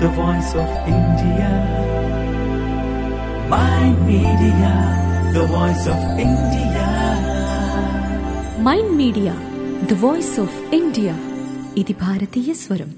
the voice of India. My media, the voice of India. Mind media the voice of India ఇది భారతీయ స్వరం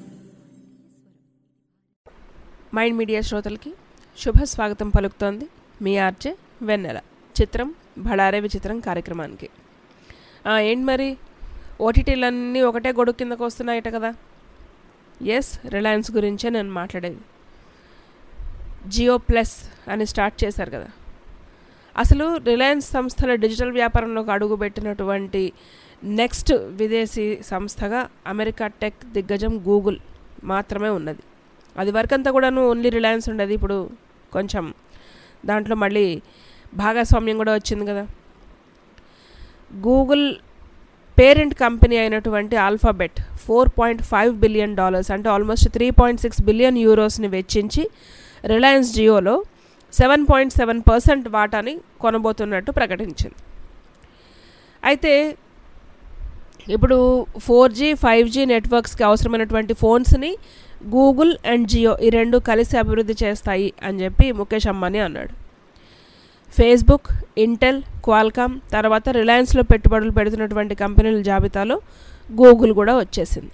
Mind media శ్రోతలకి శుభ స్వాగతం పలుకుతోంది మీ ఆర్జే వెన్నెల చిత్రం భడారే విచిత్రం కార్యక్రమానికి ఆ, ఏంటి మరి ఓటీటీలన్నీ ఒకటే గొడుగు కిందకు వస్తున్నాయట కదా ఎస్ రిలయన్స్ గురించే నేను మాట్లాడేది జియో ప్లస్ అని స్టార్ట్ చేశారు కదా అసలు రిలయన్స్ సంస్థల డిజిటల్ వ్యాపారంలోకి అడుగుపెట్టినటువంటి నెక్స్ట్ విదేశీ సంస్థగా అమెరికా టెక్ దిగ్గజం గూగుల్ మాత్రమే ఉన్నది అది వరకంతా కూడాను ఓన్లీ రిలయన్స్ ఉండేది ఇప్పుడు కొంచెం దాంట్లో మళ్ళీ భాగస్వామ్యం కూడా వచ్చింది కదా గూగుల్ పేరెంట్ కంపెనీ అయినటువంటి Alphabet four point five billion dollars అంటే almost three point six billion యూరోస్ని వెచ్చించి రిలయన్స్ జియోలో సెవెన్ పాయింట్ సెవెన్ పర్సెంట్ వాటాని కొనబోతున్నట్టు ప్రకటించింది అయితే ఇప్పుడు ఫోర్ జీ ఫైవ్ జీ నెట్వర్క్స్కి అవసరమైనటువంటి ఫోన్స్ని గూగుల్ అండ్ జియో ఈ రెండు కలిసి అభివృద్ధి చేస్తాయి అని చెప్పి ముఖేష్ అంబానీ అన్నాడు ఫేస్బుక్ ఇంటెల్ క్వాల్కామ్ తర్వాత రిలయన్స్లో పెట్టుబడులు పెడుతున్నటువంటి కంపెనీల జాబితాలో గూగుల్ కూడా వచ్చేసింది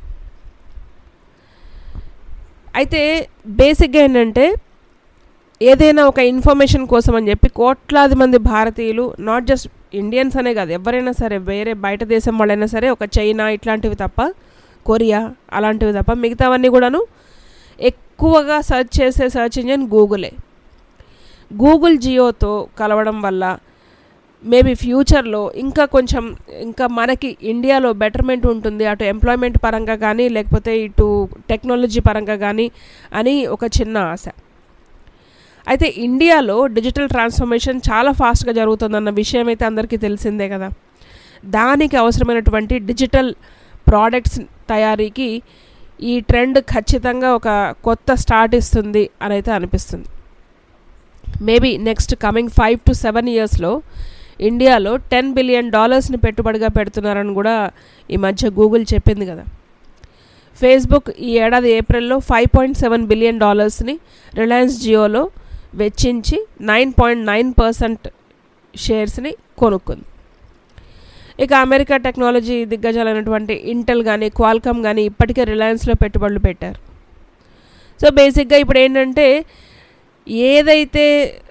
అయితే బేసిక్గా ఏంటంటే ఏదైనా ఒక ఇన్ఫర్మేషన్ కోసం అని చెప్పి కోట్లాది మంది భారతీయులు నాట్ జస్ట్ ఇండియన్స్ అనే కాదు ఎవరైనా సరే వేరే బయట దేశం వాళ్ళైనా సరే ఒక చైనా ఇట్లాంటివి తప్ప కొరియా అలాంటివి తప్ప మిగతావన్నీ కూడాను ఎక్కువగా సెర్చ్ చేసే సెర్చ్ ఇంజిన్ గూగులే గూగుల్ జియోతో కలవడం వల్ల మేబీ ఫ్యూచర్లో ఇంకా కొంచెం ఇంకా మనకి ఇండియాలో బెటర్మెంట్ ఉంటుంది అటు ఎంప్లాయ్మెంట్ పరంగా కానీ లేకపోతే ఇటు టెక్నాలజీ పరంగా కానీ అని ఒక చిన్న ఆశ అయితే ఇండియాలో డిజిటల్ ట్రాన్స్ఫర్మేషన్ చాలా ఫాస్ట్గా జరుగుతుందన్న విషయం అయితే అందరికీ తెలిసిందే కదా దానికి అవసరమైనటువంటి డిజిటల్ ప్రోడక్ట్స్ తయారీకి ఈ ట్రెండ్ ఖచ్చితంగా ఒక కొత్త స్టార్ట్ ఇస్తుంది అని అయితే అనిపిస్తుంది maybe next coming five to seven ఇయర్స్లో ఇండియాలో టెన్ బిలియన్ డాలర్స్ని పెట్టుబడిగా పెడుతున్నారని కూడా ఈ మధ్య గూగుల్ చెప్పింది కదా ఫేస్బుక్ ఈ ఏడాది ఏప్రిల్లో ఫైవ్ పాయింట్ సెవెన్ బిలియన్ డాలర్స్ని రిలయన్స్ జియోలో వెచ్చించి నైన్ పాయింట్ నైన్ పర్సెంట్ షేర్స్ని కొనుక్కుంది ఇక అమెరికా టెక్నాలజీ దిగ్గజాలైనటువంటి ఇంటెల్ కానీ క్వాల్కమ్ కానీ ఇప్పటికే రిలయన్స్లో పెట్టుబడులు పెట్టారు సో బేసిక్గా ఇప్పుడు ఏంటంటే ఏదైతే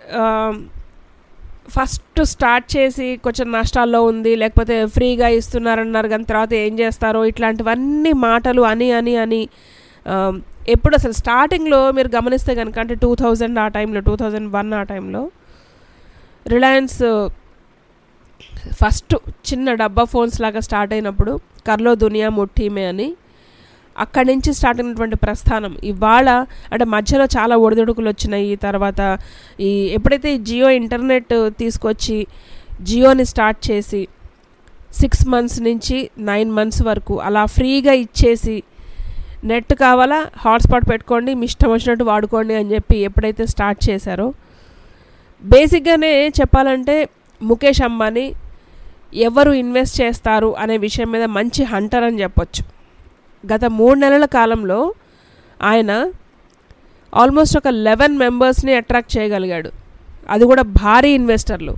ఫస్ట్ స్టార్ట్ చేసి కొంచెం నష్టాల్లో ఉంది లేకపోతే ఫ్రీగా ఇస్తున్నారన్నారు కానీ తర్వాత ఏం చేస్తారో ఇట్లాంటివన్నీ మాటలు అని అని అని ఆ, ఎప్పుడు అసలు స్టార్టింగ్లో మీరు గమనిస్తే కనుక అంటే టూ థౌజండ్ ఆ టైంలో టూ థౌజండ్ వన్ ఆ టైంలో రిలయన్స్ ఫస్ట్ చిన్న డబ్బా ఫోన్స్ లాగా స్టార్ట్ అయినప్పుడు కర్లో దునియా ముఠీమే అని అక్కడి నుంచి స్టార్ట్ అయినటువంటి ప్రస్థానం ఇవాళ అంటే మధ్యలో చాలా ఒడిదుడుకులు వచ్చినాయి తర్వాత ఈ ఎప్పుడైతే ఈ జియో ఇంటర్నెట్ తీసుకొచ్చి జియోని స్టార్ట్ చేసి సిక్స్ మంత్స్ నుంచి నైన్ మంత్స్ వరకు అలా ఫ్రీగా ఇచ్చేసి నెట్ కావాలా హాట్స్పాట్ పెట్టుకోండి మీ ఇష్టం వచ్చినట్టు వాడుకోండి అని చెప్పి ఎప్పుడైతే స్టార్ట్ చేశారో బేసిక్గానే చెప్పాలంటే ముఖేష్ అంబానీ ఎవరు ఇన్వెస్ట్ చేస్తారు అనే విషయం మీద మంచి హంటర్ అని చెప్పొచ్చు గత మూడు నెలల కాలంలో ఆయన ఆల్మోస్ట్ ఒక లెవెన్ మెంబర్స్ని అట్రాక్ట్ చేయగలిగాడు అది కూడా భారీ ఇన్వెస్టర్లు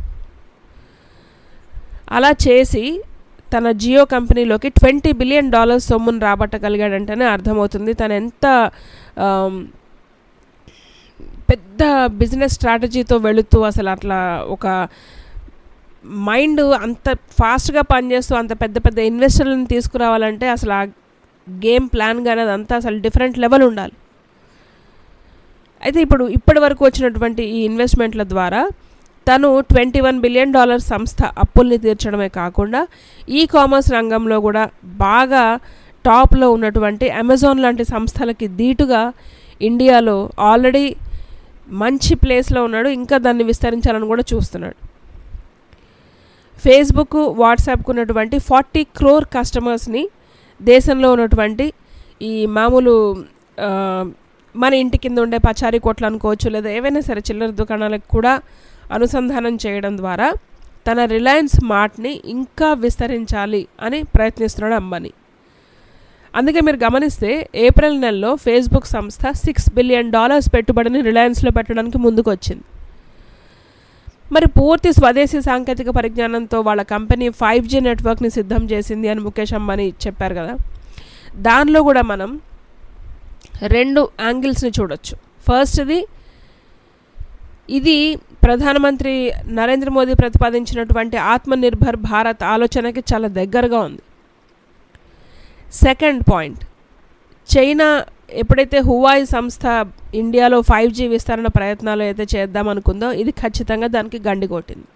అలా చేసి తన జియో కంపెనీలోకి ట్వంటీ బిలియన్ డాలర్స్ సొమ్మును రాబట్టగలిగాడంటేనే అర్థమవుతుంది తను ఎంత ఆమ్, పెద్ద బిజినెస్ స్ట్రాటజీతో వెళుతూ అసలు అట్లా ఒక మైండ్ అంత ఫాస్ట్గా పనిచేస్తూ అంత పెద్ద పెద్ద ఇన్వెస్టర్లను తీసుకురావాలంటే అసలు ఆ గేమ్ ప్లాన్ కానీ అదంతా అసలు డిఫరెంట్ లెవెల్ ఉండాలి అయితే ఇప్పుడు ఇప్పటి వరకు వచ్చినటువంటి ఈ ఇన్వెస్ట్మెంట్ల ద్వారా తను ట్వంటీ వన్ బిలియన్ డాలర్ సంస్థ అప్పుల్ని తీర్చడమే కాకుండా ఈ కామర్స్ రంగంలో కూడా బాగా టాప్లో ఉన్నటువంటి అమెజాన్ లాంటి సంస్థలకి ధీటుగా ఇండియాలో ఆల్రెడీ మంచి ప్లేస్లో ఉన్నాడు ఇంకా దాన్ని విస్తరించాలని కూడా చూస్తున్నాడు ఫేస్బుక్ వాట్సాప్కు ఉన్నటువంటి ఫార్టీ క్రోర్ కస్టమర్స్ని దేశంలో ఉన్నటువంటి ఈ మామూలు ఆ, మన ఇంటి కింద ఉండే పచారీ కొట్లు అనుకోవచ్చు లేదా ఏవైనా సరే చిల్లర దుకాణాలకు కూడా అనుసంధానం చేయడం ద్వారా తన రిలయన్స్ మార్ట్ని ఇంకా విస్తరించాలి అని ప్రయత్నిస్తున్నాడు అంబానీ అందుకే మీరు గమనిస్తే ఏప్రిల్ నెలలో ఫేస్బుక్ సంస్థ సిక్స్ బిలియన్ డాలర్స్ పెట్టుబడిని రిలయన్స్లో పెట్టడానికి ముందుకు వచ్చింది మరి పూర్తి స్వదేశీ సాంకేతిక పరిజ్ఞానంతో వాళ్ళ కంపెనీ ఫైవ్ జీ నెట్వర్క్ని సిద్ధం చేసింది అని ముఖేష్ అంబానీ చెప్పారు కదా దానిలో కూడా మనం రెండు యాంగిల్స్ని చూడొచ్చు ఫస్ట్ది ఇది ప్రధానమంత్రి నరేంద్ర మోదీ ప్రతిపాదించినటువంటి ఆత్మనిర్భర్ భారత్ ఆలోచనకి చాలా దగ్గరగా ఉంది సెకండ్ పాయింట్ చైనా ఎప్పుడైతే హువాయి సంస్థ ఇండియాలో ఫైవ్ జీ విస్తరణ ప్రయత్నాలు అయితే చేద్దాం అనుకుందో ఇది ఖచ్చితంగా దానికి గండి కొట్టింది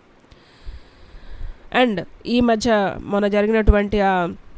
అండ్ ఈ మధ్య మన జరిగినటువంటి ఆ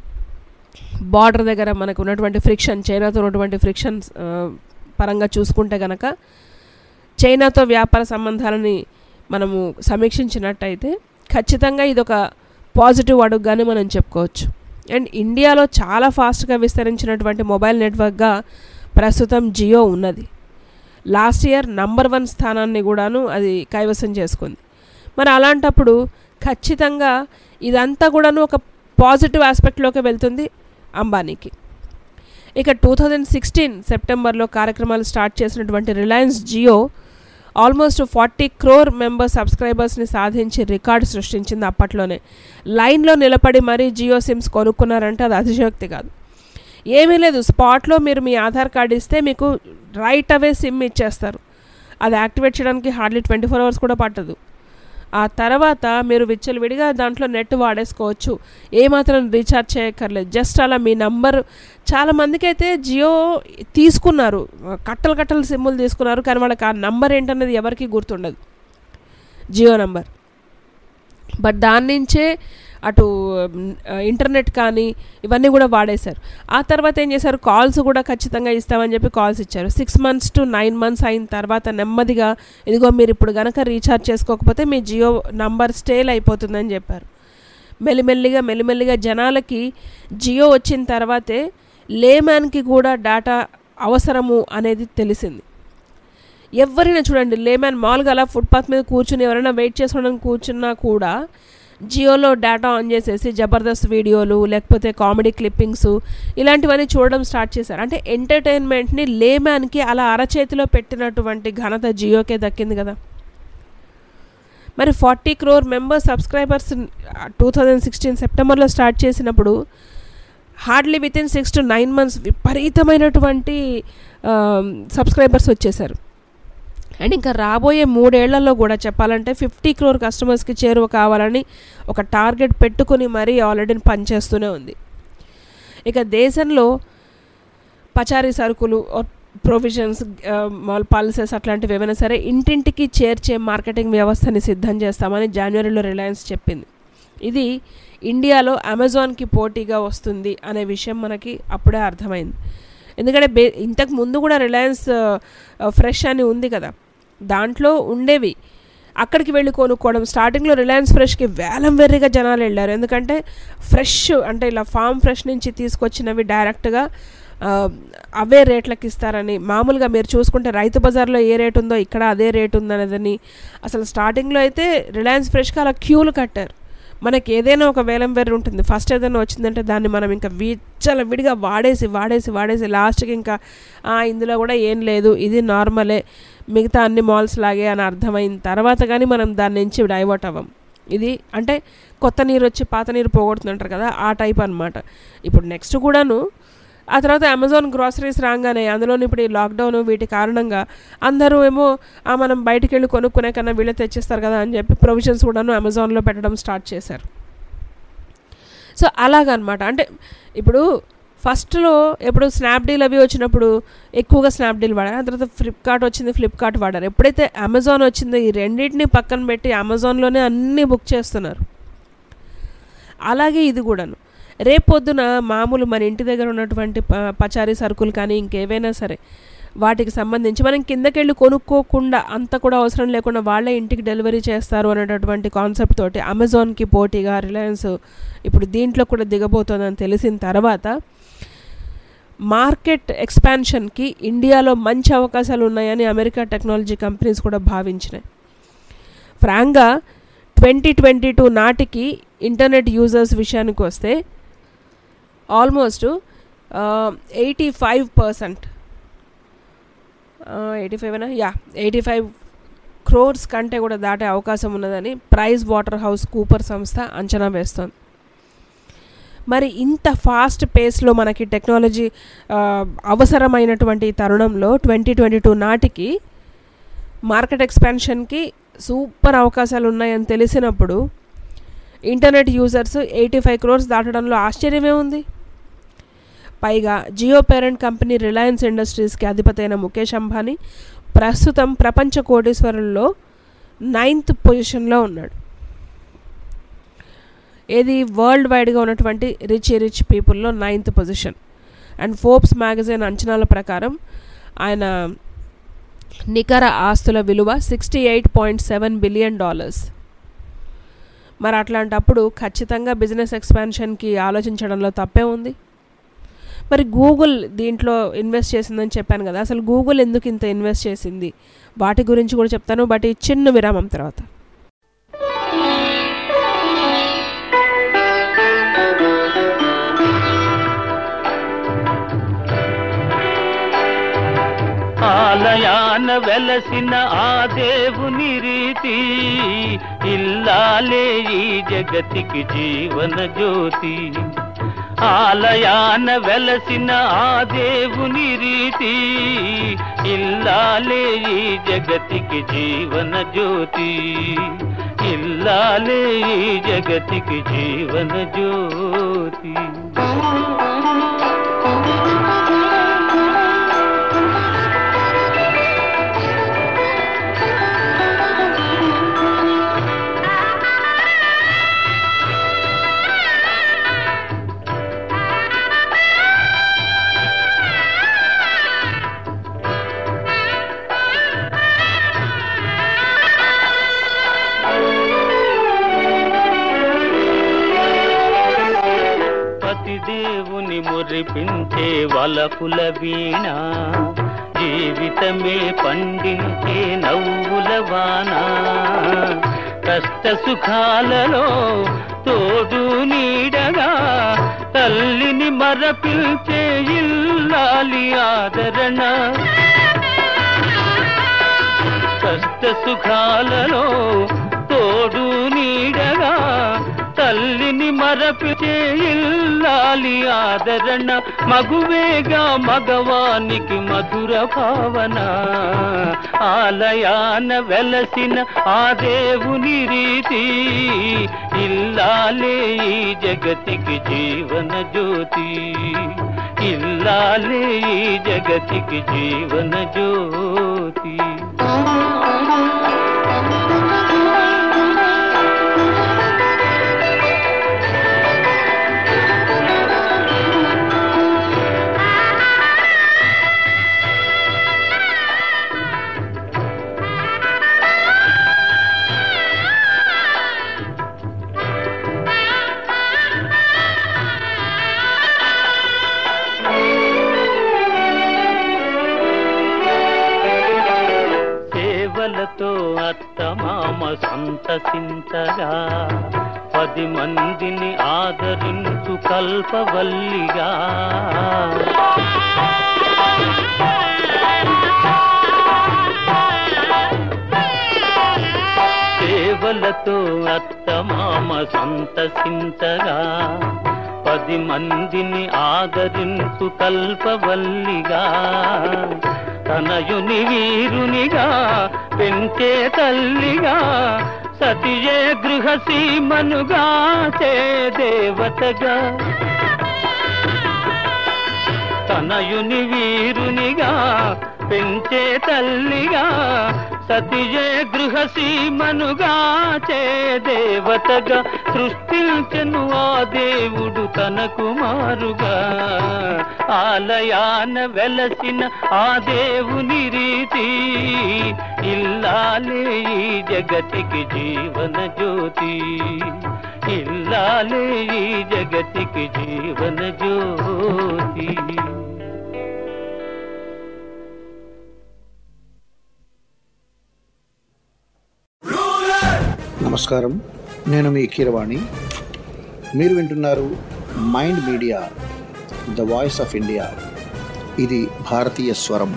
బార్డర్ దగ్గర మనకు ఉన్నటువంటి ఫ్రిక్షన్ చైనాతో ఉన్నటువంటి ఫ్రిక్షన్ పరంగా చూసుకుంటే గనక చైనాతో వ్యాపార సంబంధాలని మనము సమీక్షించినట్టయితే ఖచ్చితంగా ఇది ఒక పాజిటివ్ అడుగుగానే మనం చెప్పుకోవచ్చు అండ్ ఇండియాలో చాలా ఫాస్ట్గా విస్తరించినటువంటి మొబైల్ నెట్వర్క్గా ప్రస్తుతం జియో ఉన్నది లాస్ట్ ఇయర్ నంబర్ వన్ స్థానాన్ని కూడాను అది కైవసం చేసుకుంది మరి అలాంటప్పుడు ఖచ్చితంగా ఇదంతా కూడాను ఒక పాజిటివ్ ఆస్పెక్ట్లోకి వెళ్తుంది అంబానీకి ఇక టూ థౌజండ్ సిక్స్టీన్ సెప్టెంబర్లో కార్యక్రమాలు స్టార్ట్ చేసినటువంటి Reliance Jio almost forty crore member సబ్స్క్రైబర్స్ని సాధించి రికార్డు సృష్టించింది అప్పట్లోనే లైన్లో నిలబడి మరీ జియో సిమ్స్ కొనుక్కున్నారంటే అది అతిశయోక్తి కాదు ఏమీ లేదు స్పాట్లో మీరు మీ ఆధార్ కార్డు ఇస్తే మీకు రైట్ అవే సిమ్ ఇచ్చేస్తారు అది యాక్టివేట్ చేయడానికి హార్డ్లీ ట్వంటీ ఫోర్ అవర్స్ కూడా పట్టదు ఆ తర్వాత మీరు విచ్చలవిడిగా దాంట్లో నెట్ వాడేసుకోవచ్చు ఏమాత్రం రీఛార్జ్ చేయక్కర్లేదు జస్ట్ అలా మీ నంబర్ చాలా మందికి అయితే జియో తీసుకున్నారు కట్టలు కట్టలు సిమ్ములు తీసుకున్నారు కానీ వాళ్ళకి ఆ నంబర్ ఏంటనేది ఎవరికి గుర్తుండదు జియో నంబర్ బట్ దాని నుంచే అటు ఇంటర్నెట్ కానీ ఇవన్నీ కూడా వాడేశారు ఆ తర్వాత ఏం చేశారు కాల్స్ కూడా ఖచ్చితంగా ఇస్తామని చెప్పి కాల్స్ ఇచ్చారు six months to nine months అయిన తర్వాత నెమ్మదిగా ఇదిగో మీరు ఇప్పుడు కనుక రీఛార్జ్ చేసుకోకపోతే మీ జియో నంబర్ స్టేల్ అయిపోతుందని చెప్పారు మెల్లిమెల్లిగా మెల్లిమెల్లిగా జనాలకి జియో వచ్చిన తర్వాతే లేమ్యాన్కి కూడా డేటా అవసరము అనేది తెలిసింది ఎవరైనా చూడండి లేమ్యాన్ మామూలుగా అలా ఫుట్పాత్ మీద కూర్చుని ఎవరైనా వెయిట్ చేసుకోవడానికి కూర్చున్నా కూడా జియోలో డేటా ఆన్ చేసేసి జబర్దస్త్ వీడియోలు లేకపోతే కామెడీ క్లిప్పింగ్స్ ఇలాంటివన్నీ చూడడం స్టార్ట్ చేశారు అంటే ఎంటర్టైన్మెంట్ని లేమ్యాన్కి అలా అరచేతిలో పెట్టినటువంటి ఘనత జియోకే దక్కింది కదా మరి forty crore members subscribers two thousand sixteen సెప్టెంబర్లో స్టార్ట్ చేసినప్పుడు hardly with in six to nine months విపరీతమైనటువంటి సబ్స్క్రైబర్స్ వచ్చేసారు అండ్ ఇంకా రాబోయే మూడేళ్లలో కూడా చెప్పాలంటే ఫిఫ్టీ క్రోర్ కస్టమర్స్కి చేరువ కావాలని ఒక టార్గెట్ పెట్టుకుని మరీ ఆల్రెడీ పనిచేస్తూనే ఉంది ఇక దేశంలో పచారీ సరుకులు ప్రొవిజన్స్ మాల్ పాలసీస్ అట్లాంటివి ఏమైనా సరే ఇంటింటికి చేర్చే మార్కెటింగ్ వ్యవస్థని సిద్ధం చేస్తామని జనవరిలో రిలయన్స్ చెప్పింది ఇది ఇండియాలో అమెజాన్కి పోటీగా వస్తుంది అనే విషయం మనకి అప్పుడే అర్థమైంది ఎందుకంటే బే ఇంతకు ముందు కూడా రిలయన్స్ ఫ్రెష్ అని ఉంది కదా దాంట్లో ఉండేవి అక్కడికి వెళ్ళి కొనుక్కోవడం స్టార్టింగ్లో రిలయన్స్ ఫ్రెష్కి వేలం వెర్రిగా జనాలు వెళ్ళారు ఎందుకంటే ఫ్రెష్ అంటే ఇలా ఫామ్ ఫ్రెష్ నుంచి తీసుకొచ్చినవి డైరెక్ట్గా అవే రేట్లకి ఇస్తారని మామూలుగా మీరు చూసుకుంటే రైతు బజార్లో ఏ రేట్ ఉందో ఇక్కడ అదే రేట్ ఉందనేదని అసలు స్టార్టింగ్లో అయితే రిలయన్స్ ఫ్రెష్కి అలా క్యూలు కట్టారు మనకి ఏదైనా ఒక వేలం వేరు ఉంటుంది ఫస్ట్ ఏదైనా వచ్చిందంటే దాన్ని మనం ఇంకా విచ్చల విడిగా వాడేసి వాడేసి వాడేసి లాస్ట్కి ఇంకా ఇందులో కూడా ఏం లేదు ఇది నార్మలే మిగతా అన్ని మాల్స్ లాగే అని అర్థమైన తర్వాత కానీ మనం దాని నుంచి డైవర్ట్ అవ్వం ఇది అంటే కొత్త నీరు వచ్చి పాత నీరు పోగొడుతుంటారు కదా ఆ టైప్ అనమాట ఇప్పుడు నెక్స్ట్ కూడాను ఆ తర్వాత అమెజాన్ గ్రాసరీస్ రాగానే అందులో ఇప్పుడు ఈ లాక్డౌన్ వీటి కారణంగా అందరూ ఏమో మనం బయటికి వెళ్ళి కొనుక్కునే కన్నా వీళ్ళే తెచ్చిస్తారు కదా అని చెప్పి ప్రొవిజన్స్ కూడాను అమెజాన్లో పెట్టడం స్టార్ట్ చేశారు సో అలాగనమాట అంటే ఇప్పుడు ఫస్ట్లో ఎప్పుడు స్నాప్డీల్ అవి వచ్చినప్పుడు ఎక్కువగా స్నాప్డీల్ వాడారు ఆ తర్వాత ఫ్లిప్కార్ట్ వచ్చింది ఫ్లిప్కార్ట్ వాడారు ఎప్పుడైతే అమెజాన్ వచ్చిందో ఈ రెండింటిని పక్కన పెట్టి అమెజాన్లోనే అన్నీ బుక్ చేస్తున్నారు అలాగే ఇది కూడాను రేపొద్దున మామూలు మన ఇంటి దగ్గర ఉన్నటువంటి పచారీ సరుకులు కానీ ఇంకేవైనా సరే వాటికి సంబంధించి మనం కిందకెళ్ళి కొనుక్కోకుండా అంత కూడా అవసరం లేకుండా వాళ్ళే ఇంటికి డెలివరీ చేస్తారు అనేటటువంటి కాన్సెప్ట్ తోటి అమెజాన్కి పోటీగా రిలయన్స్ ఇప్పుడు దీంట్లో కూడా దిగబోతోందని తెలిసిన తర్వాత మార్కెట్ ఎక్స్పాన్షన్కి ఇండియాలో మంచి అవకాశాలు ఉన్నాయని అమెరికా టెక్నాలజీ కంపెనీస్ కూడా భావించినాయి ఫ్రాంక్గా ట్వంటీ ట్వంటీ టూ నాటికి ఇంటర్నెట్ యూజర్స్ విషయానికి వస్తే almost eighty five percent eighty five అయినా యా ఎయిటీ ఫైవ్ క్రోర్స్ కంటే కూడా దాటే అవకాశం ఉన్నదని ప్రైజ్ వాటర్ హౌస్ కూపర్ సంస్థ అంచనా వేస్తోంది మరి ఇంత ఫాస్ట్ పేస్లో మనకి టెక్నాలజీ ఆ, అవసరమైనటువంటి ఈ తరుణంలో ట్వంటీ ట్వంటీ టూ నాటికి మార్కెట్ ఎక్స్పాన్షన్కి సూపర్ అవకాశాలు ఉన్నాయని తెలిసినప్పుడు internet users eighty five crores దాటడంలో ఆశ్చర్యమే ఉంది పైగా జియో పేరెంట్ కంపెనీ రిలయన్స్ ఇండస్ట్రీస్కి అధిపతి అయిన ముఖేష్ అంబానీ ప్రస్తుతం ప్రపంచ కోటీశ్వరుల్లో నైన్త్ పొజిషన్లో ఉన్నాడు ఏది వరల్డ్ వైడ్గా ఉన్నటువంటి రిచ్ రిచ్ పీపుల్లో ninth position and Forbes magazine అంచనాల ప్రకారం ఆయన నికర ఆస్తుల విలువ sixty eight point seven billion dollars మరి అట్లాంటప్పుడు ఖచ్చితంగా బిజినెస్ ఎక్స్పాన్షన్కి ఆలోచించడంలో తప్పే ఉంది మరి గూగుల్ దీంట్లో ఇన్వెస్ట్ చేసిందని చెప్పాను కదా అసలు గూగుల్ ఎందుకు ఇంత ఇన్వెస్ట్ చేసింది వాటి గురించి కూడా చెప్తాను బట్ ఈ చిన్న విరామం తర్వాత ఆలయాన వెలసిన ఆ దేవుని రీతి ఇల్లాలే ఈ జగతికి జీవన జ్యోతి ఆలయాన వెలసిన ఆ దేవుని రీతి ఇల్లాలే ఈ జగతికి జీవన జ్యోతి ఇల్లాలే ఈ జగతికి జీవన జ్యోతి పతి దేవుని మురిపించే వలపుల వీణ జీవితమే పండించే నవ్వుల వాన కష్ట సుఖాలలో తోడు నీడగా తల్లిని మరపించే ఇల్లాలి ఆదరణ కష్ట సుఖాలలో తోడు నీడగా తల్లిని మరపిచే ఇల్లాలి ఆదరణ మగువేగా మగవానికి మధుర భావన ఆలయాన వెలసిన ఆ దేవుని రీతి ఇల్లాలే ఈ జగతికి జీవన జ్యోతి ఇల్లాలే ఈ జగతికి జీవన జ్యోతి సేవలతో అత్తమామ సంతసించగా పది మందిని ఆదరించు కల్పవల్లిగా సేవలతో అత్తమామ సంతసించగా పది మందిని ఆదరించు కల్పవల్లిగా తనయుని వీరునిగా పెంచే తల్లిగా సతియే గృహసీమనుగా చే దేవతగా తనయుని వీరునిగా పెంచే తల్లిగా సతియే గృహసీమనుగా చే దేవతగా సృష్టించను ఆ దేవుడు తన కుమారుగా ఆలయాన వెలసిన ఆ దేవుని రీతి ఇల్లాలే ఈ జగతికి జీవన జ్యోతి ఇల్లాలే ఈ జగతికి జీవన జ్యోతి నమస్కారం నేను మీ కీరవాణి మీరు వింటున్నారు mind media the voice of India ఇది భారతీయ స్వరం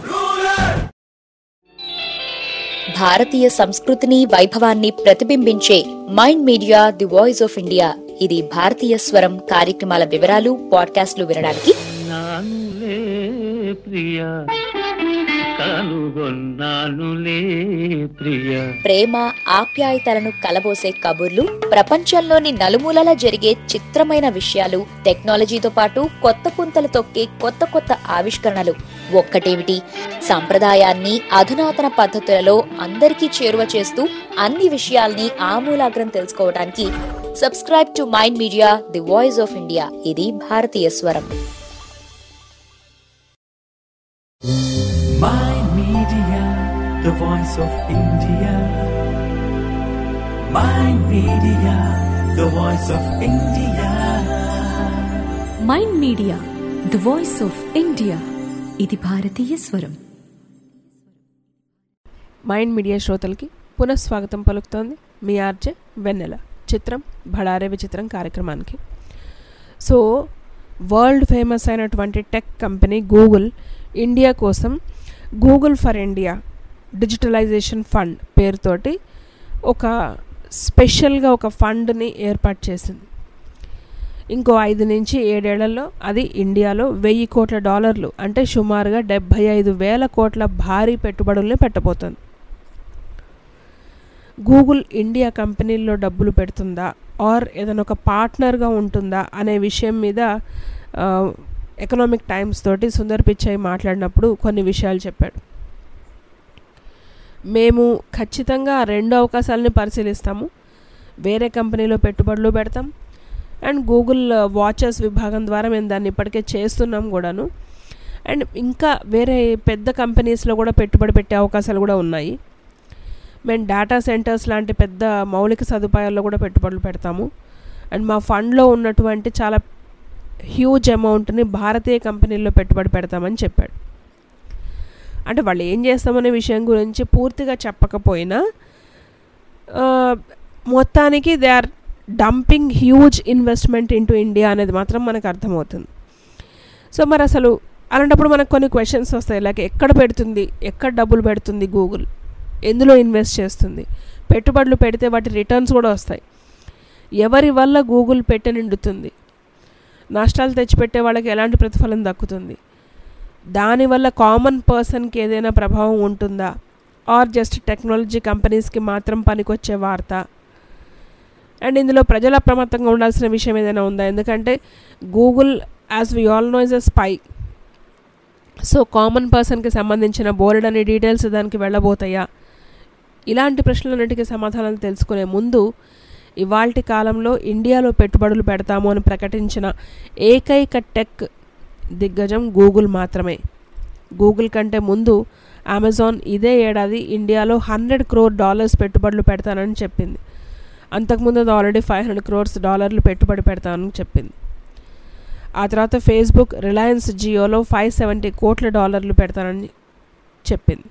భారతీయ సంస్కృతిని వైభవాన్ని ప్రతిబింబించే mind media the voice of India ఇది భారతీయ స్వరం కార్యక్రమాల వివరాలు పాడ్కాస్ట్లు వినడానికి నానులే ప్రియ కనుగొన్నానులే ప్రియ ప్రేమ ఆప్యాయతలను కలబోసే కబుర్లు ప్రపంచంలోని నలుమూలలా జరిగే చిత్రమైన విషయాలు టెక్నాలజీతో పాటు కొత్త పుంతలు తొక్కే కొత్త కొత్త ఆవిష్కరణలు ఒక్కటేమిటి సంప్రదాయాన్ని అధునాతన పద్ధతులలో అందరికీ చేరువ చేస్తూ అన్ని విషయాల్ని ఆమూలాగ్రం తెలుసుకోవడానికి subscribe to mind media the voice of India ఇది భారతీయ స్వరం Mind Media, the voice of India. Mind Media, the voice of India. Mind media the voice of India ఇది భారతీయ స్వరం మైండ్ మీడియా శ్రోతలకి పునఃస్వాగతం పలుకుతోంది మీ ఆర్జే వెన్నెల చిత్రం భడారే విచిత్రం కార్యక్రమానికి సో వరల్డ్ ఫేమస్ అయినటువంటి టెక్ కంపెనీ గూగుల్ ఇండియా కోసం Google for India digitalization fund పేరుతోటి ఒక స్పెషల్గా ఒక ఫండ్ని ఏర్పాటు చేసింది ఇంకో ఐదు నుంచి ఏడేళ్లలో అది ఇండియాలో వెయ్యి కోట్ల డాలర్లు అంటే సుమారుగా డెబ్భై ఐదు వేల కోట్ల భారీ పెట్టుబడుల్ని పెట్టబోతోంది గూగుల్ ఇండియా కంపెనీల్లో డబ్బులు పెడుతుందా ఆర్ ఏదైనా ఒక పార్ట్నర్గా ఉంటుందా అనే విషయం మీద ఆ, ఎకనామిక్ టైమ్స్ తోటి సుందర్ పిచ్చయ్ మాట్లాడినప్పుడు కొన్ని విషయాలు చెప్పాడు మేము ఖచ్చితంగా ఆ రెండు అవకాశాలని పరిశీలిస్తాము వేరే కంపెనీలో పెట్టుబడులు పెడతాం అండ్ గూగుల్ వాచెస్ విభాగం ద్వారా మేము దాన్ని ఇప్పటికే చేస్తున్నాం కూడాను అండ్ ఇంకా వేరే పెద్ద కంపెనీస్లో కూడా పెట్టుబడి పెట్టే అవకాశాలు కూడా ఉన్నాయి మేము డేటా సెంటర్స్ లాంటి పెద్ద మౌలిక సదుపాయాల్లో కూడా పెట్టుబడులు పెడతాము అండ్ మా ఫండ్లో ఉన్నటువంటి చాలా హ్యూజ్ అమౌంట్ని భారతీయ కంపెనీల్లో పెట్టుబడి పెడతామని చెప్పాడు అంటే వాళ్ళు ఏం చేస్తామనే విషయం గురించి పూర్తిగా చెప్పకపోయినా ఆ, మొత్తానికి they are dumping huge investment into India అనేది మాత్రం మనకు అర్థమవుతుంది సో మరి అసలు అలాంటప్పుడు మనకు కొన్ని క్వశ్చన్స్ వస్తాయి లైక్ ఎక్కడ పెడుతుంది ఎక్కడ డబ్బులు పెడుతుంది గూగుల్ ఎందులో ఇన్వెస్ట్ చేస్తుంది పెట్టుబడులు పెడితే వాటి రిటర్న్స్ కూడా వస్తాయి ఎవరి వల్ల గూగుల్ పెట్టె నిండుతుంది నష్టాలు తెచ్చిపెట్టే వాళ్ళకి ఎలాంటి ప్రతిఫలం దక్కుతుంది దానివల్ల కామన్ పర్సన్కి ఏదైనా ప్రభావం ఉంటుందా ఆర్ జస్ట్ టెక్నాలజీ కంపెనీస్కి మాత్రం పనికొచ్చే వార్త అండ్ ఇందులో ప్రజలు అప్రమత్తంగా ఉండాల్సిన విషయం ఏదైనా ఉందా ఎందుకంటే Google as we all know is a spy so common పర్సన్కి సంబంధించిన బోర్డ్ అనే డీటెయిల్స్ దానికి వెళ్ళబోతాయా ఇలాంటి ప్రశ్నలన్నిటికీ సమాధానాలు తెలుసుకునే ముందు ఇవాల్టి కాలంలో ఇండియాలో పెట్టుబడులు పెడతాము అని ప్రకటించిన ఏకైక టెక్ దిగ్గజం గూగుల్ మాత్రమే గూగుల్ కంటే ముందు అమెజాన్ ఇదే ఏడాది ఇండియాలో హండ్రెడ్ క్రోర్ డాలర్స్ పెట్టుబడులు పెడతానని చెప్పింది అంతకుముందు అది ఆల్రెడీ ఫైవ్ హండ్రెడ్ క్రోర్స్ డాలర్లు పెట్టుబడి పెడతానని చెప్పింది ఆ తర్వాత ఫేస్బుక్ రిలయన్స్ జియోలో ఫైవ్ సెవెంటీ కోట్ల డాలర్లు పెడతానని చెప్పింది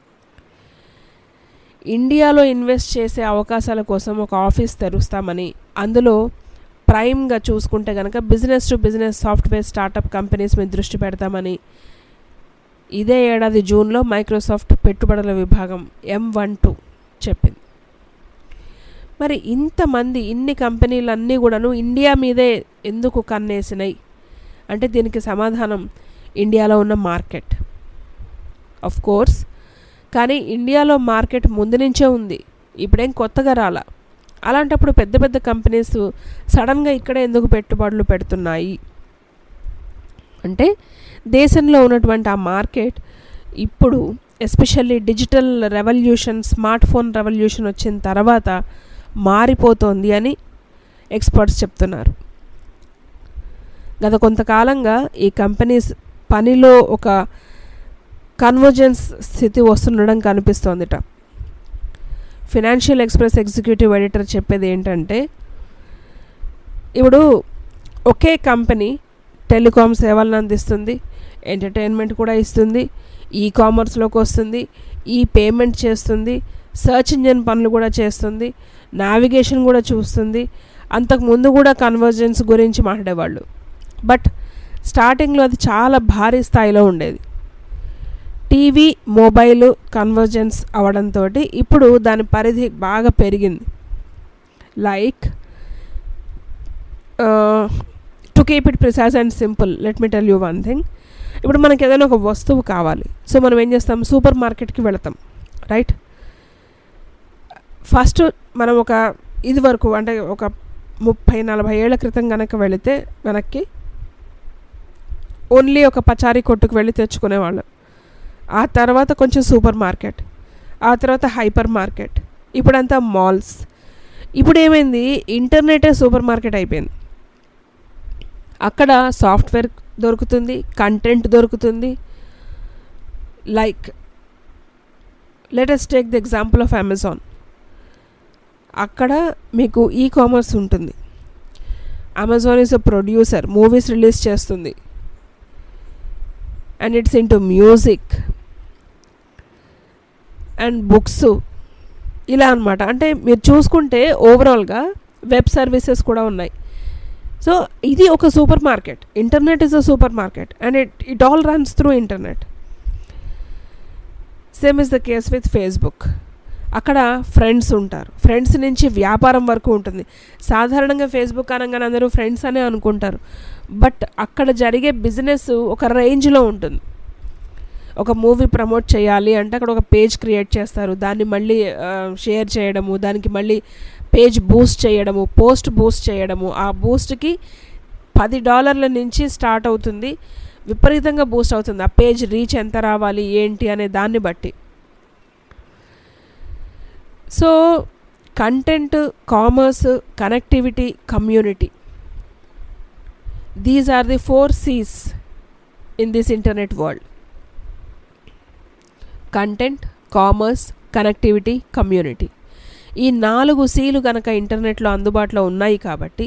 ఇండియాలో ఇన్వెస్ట్ చేసే అవకాశాల కోసం ఒక ఆఫీస్ తెరుస్తామని అందులో ప్రైమ్గా చూసుకుంటే కనుక business to business software startup companies మీద దృష్టి పెడతామని ఇదే ఏడాది జూన్లో మైక్రోసాఫ్ట్ పెట్టుబడుల విభాగం ఎం వన్ టూ చెప్పింది మరి ఇంతమంది ఇన్ని కంపెనీలన్నీ కూడాను ఇండియా మీదే ఎందుకు కన్నేసినాయి అంటే దీనికి సమాధానం ఇండియాలో ఉన్న మార్కెట్ ఆఫ్ కోర్స్ కానీ ఇండియాలో మార్కెట్ ముందు నుంచే ఉంది ఇప్పుడేం కొత్తగా రాలా అలాంటప్పుడు పెద్ద పెద్ద కంపెనీస్ సడన్గా ఇక్కడే ఎందుకు పెట్టుబడులు పెడుతున్నాయి అంటే దేశంలో ఉన్నటువంటి ఆ మార్కెట్ ఇప్పుడు especially digital revolution smart phone revolution వచ్చిన తర్వాత మారిపోతోంది అని ఎక్స్పర్ట్స్ చెప్తున్నారు గత కొంతకాలంగా ఈ కంపెనీస్ పనిలో ఒక కన్వర్జెన్స్ స్థితి వస్తుండడం కనిపిస్తోందిట ఫినాన్షియల్ ఎక్స్ప్రెస్ ఎగ్జిక్యూటివ్ ఎడిటర్ చెప్పేది ఏంటంటే ఇప్పుడు ఒకే కంపెనీ టెలికాం సేవలను అందిస్తుంది ఎంటర్టైన్మెంట్ కూడా ఇస్తుంది ఈ కామర్స్లోకి వస్తుంది ఈ పేమెంట్ చేస్తుంది సర్చ్ ఇంజిన్ పనులు కూడా చేస్తుంది నావిగేషన్ కూడా చూస్తుంది అంతకుముందు కూడా కన్వర్జెన్స్ గురించి మాట్లాడేవాళ్ళు బట్ స్టార్టింగ్లో అది చాలా భారీ స్థాయిలో ఉండేది టీవీ మొబైల్ కన్వర్జెన్స్ అవడంతో ఇప్పుడు దాని పరిధి బాగా పెరిగింది like to keep it precise and simple let me tell you one thing ఇప్పుడు మనకి ఏదైనా ఒక వస్తువు కావాలి సో మనం ఏం చేస్తాం సూపర్ మార్కెట్కి వెళతాం రైట్ ఫస్ట్ మనం ఒక ఇది వరకు అంటే ఒక ముప్పై నలభై ఏళ్ల క్రితం కనుక వెళితే వెనక్కి ఓన్లీ ఒక పచారీ కొట్టుకు వెళ్ళి తెచ్చుకునేవాళ్ళం ఆ తర్వాత కొంచెం సూపర్ మార్కెట్ ఆ తర్వాత హైపర్ మార్కెట్ ఇప్పుడంతా మాల్స్ ఇప్పుడు ఏమైంది ఇంటర్నెటే సూపర్ మార్కెట్ అయిపోయింది అక్కడ సాఫ్ట్వేర్ దొరుకుతుంది కంటెంట్ దొరుకుతుంది like latest take the example of Amazon అక్కడ మీకు ఈ కామర్స్ ఉంటుంది Amazon is a producer movies release చేస్తుంది and it's into music and books ఇలా అనమాట అంటే మీరు చూసుకుంటే ఓవరాల్గా వెబ్ సర్వీసెస్ కూడా ఉన్నాయి సో ఇది ఒక super market internet is a super market and it it all runs through internet same is the case with Facebook అక్కడ ఫ్రెండ్స్ ఉంటారు ఫ్రెండ్స్ నుంచి వ్యాపారం వరకు ఉంటుంది సాధారణంగా ఫేస్బుక్ అనగానే అందరూ ఫ్రెండ్స్ అనే అనుకుంటారు బట్ అక్కడ జరిగే బిజినెస్ ఒక రేంజ్లో ఉంటుంది ఒక మూవీ ప్రమోట్ చేయాలి అంటే అక్కడ ఒక పేజ్ క్రియేట్ చేస్తారు దాన్ని మళ్ళీ షేర్ చేయడము దానికి మళ్ళీ పేజ్ బూస్ట్ చేయడము పోస్ట్ బూస్ట్ చేయడము ఆ బూస్ట్కి పది డాలర్ల నుంచి స్టార్ట్ అవుతుంది విపరీతంగా బూస్ట్ అవుతుంది ఆ పేజ్ రీచ్ ఎంత రావాలి ఏంటి అనే దాన్ని బట్టి so content commerce connectivity community these are the four Cs in this internet world content commerce connectivity community ఈ నాలుగు సీలు కనుక ఇంటర్నెట్లో అందుబాటులో ఉన్నాయి కాబట్టి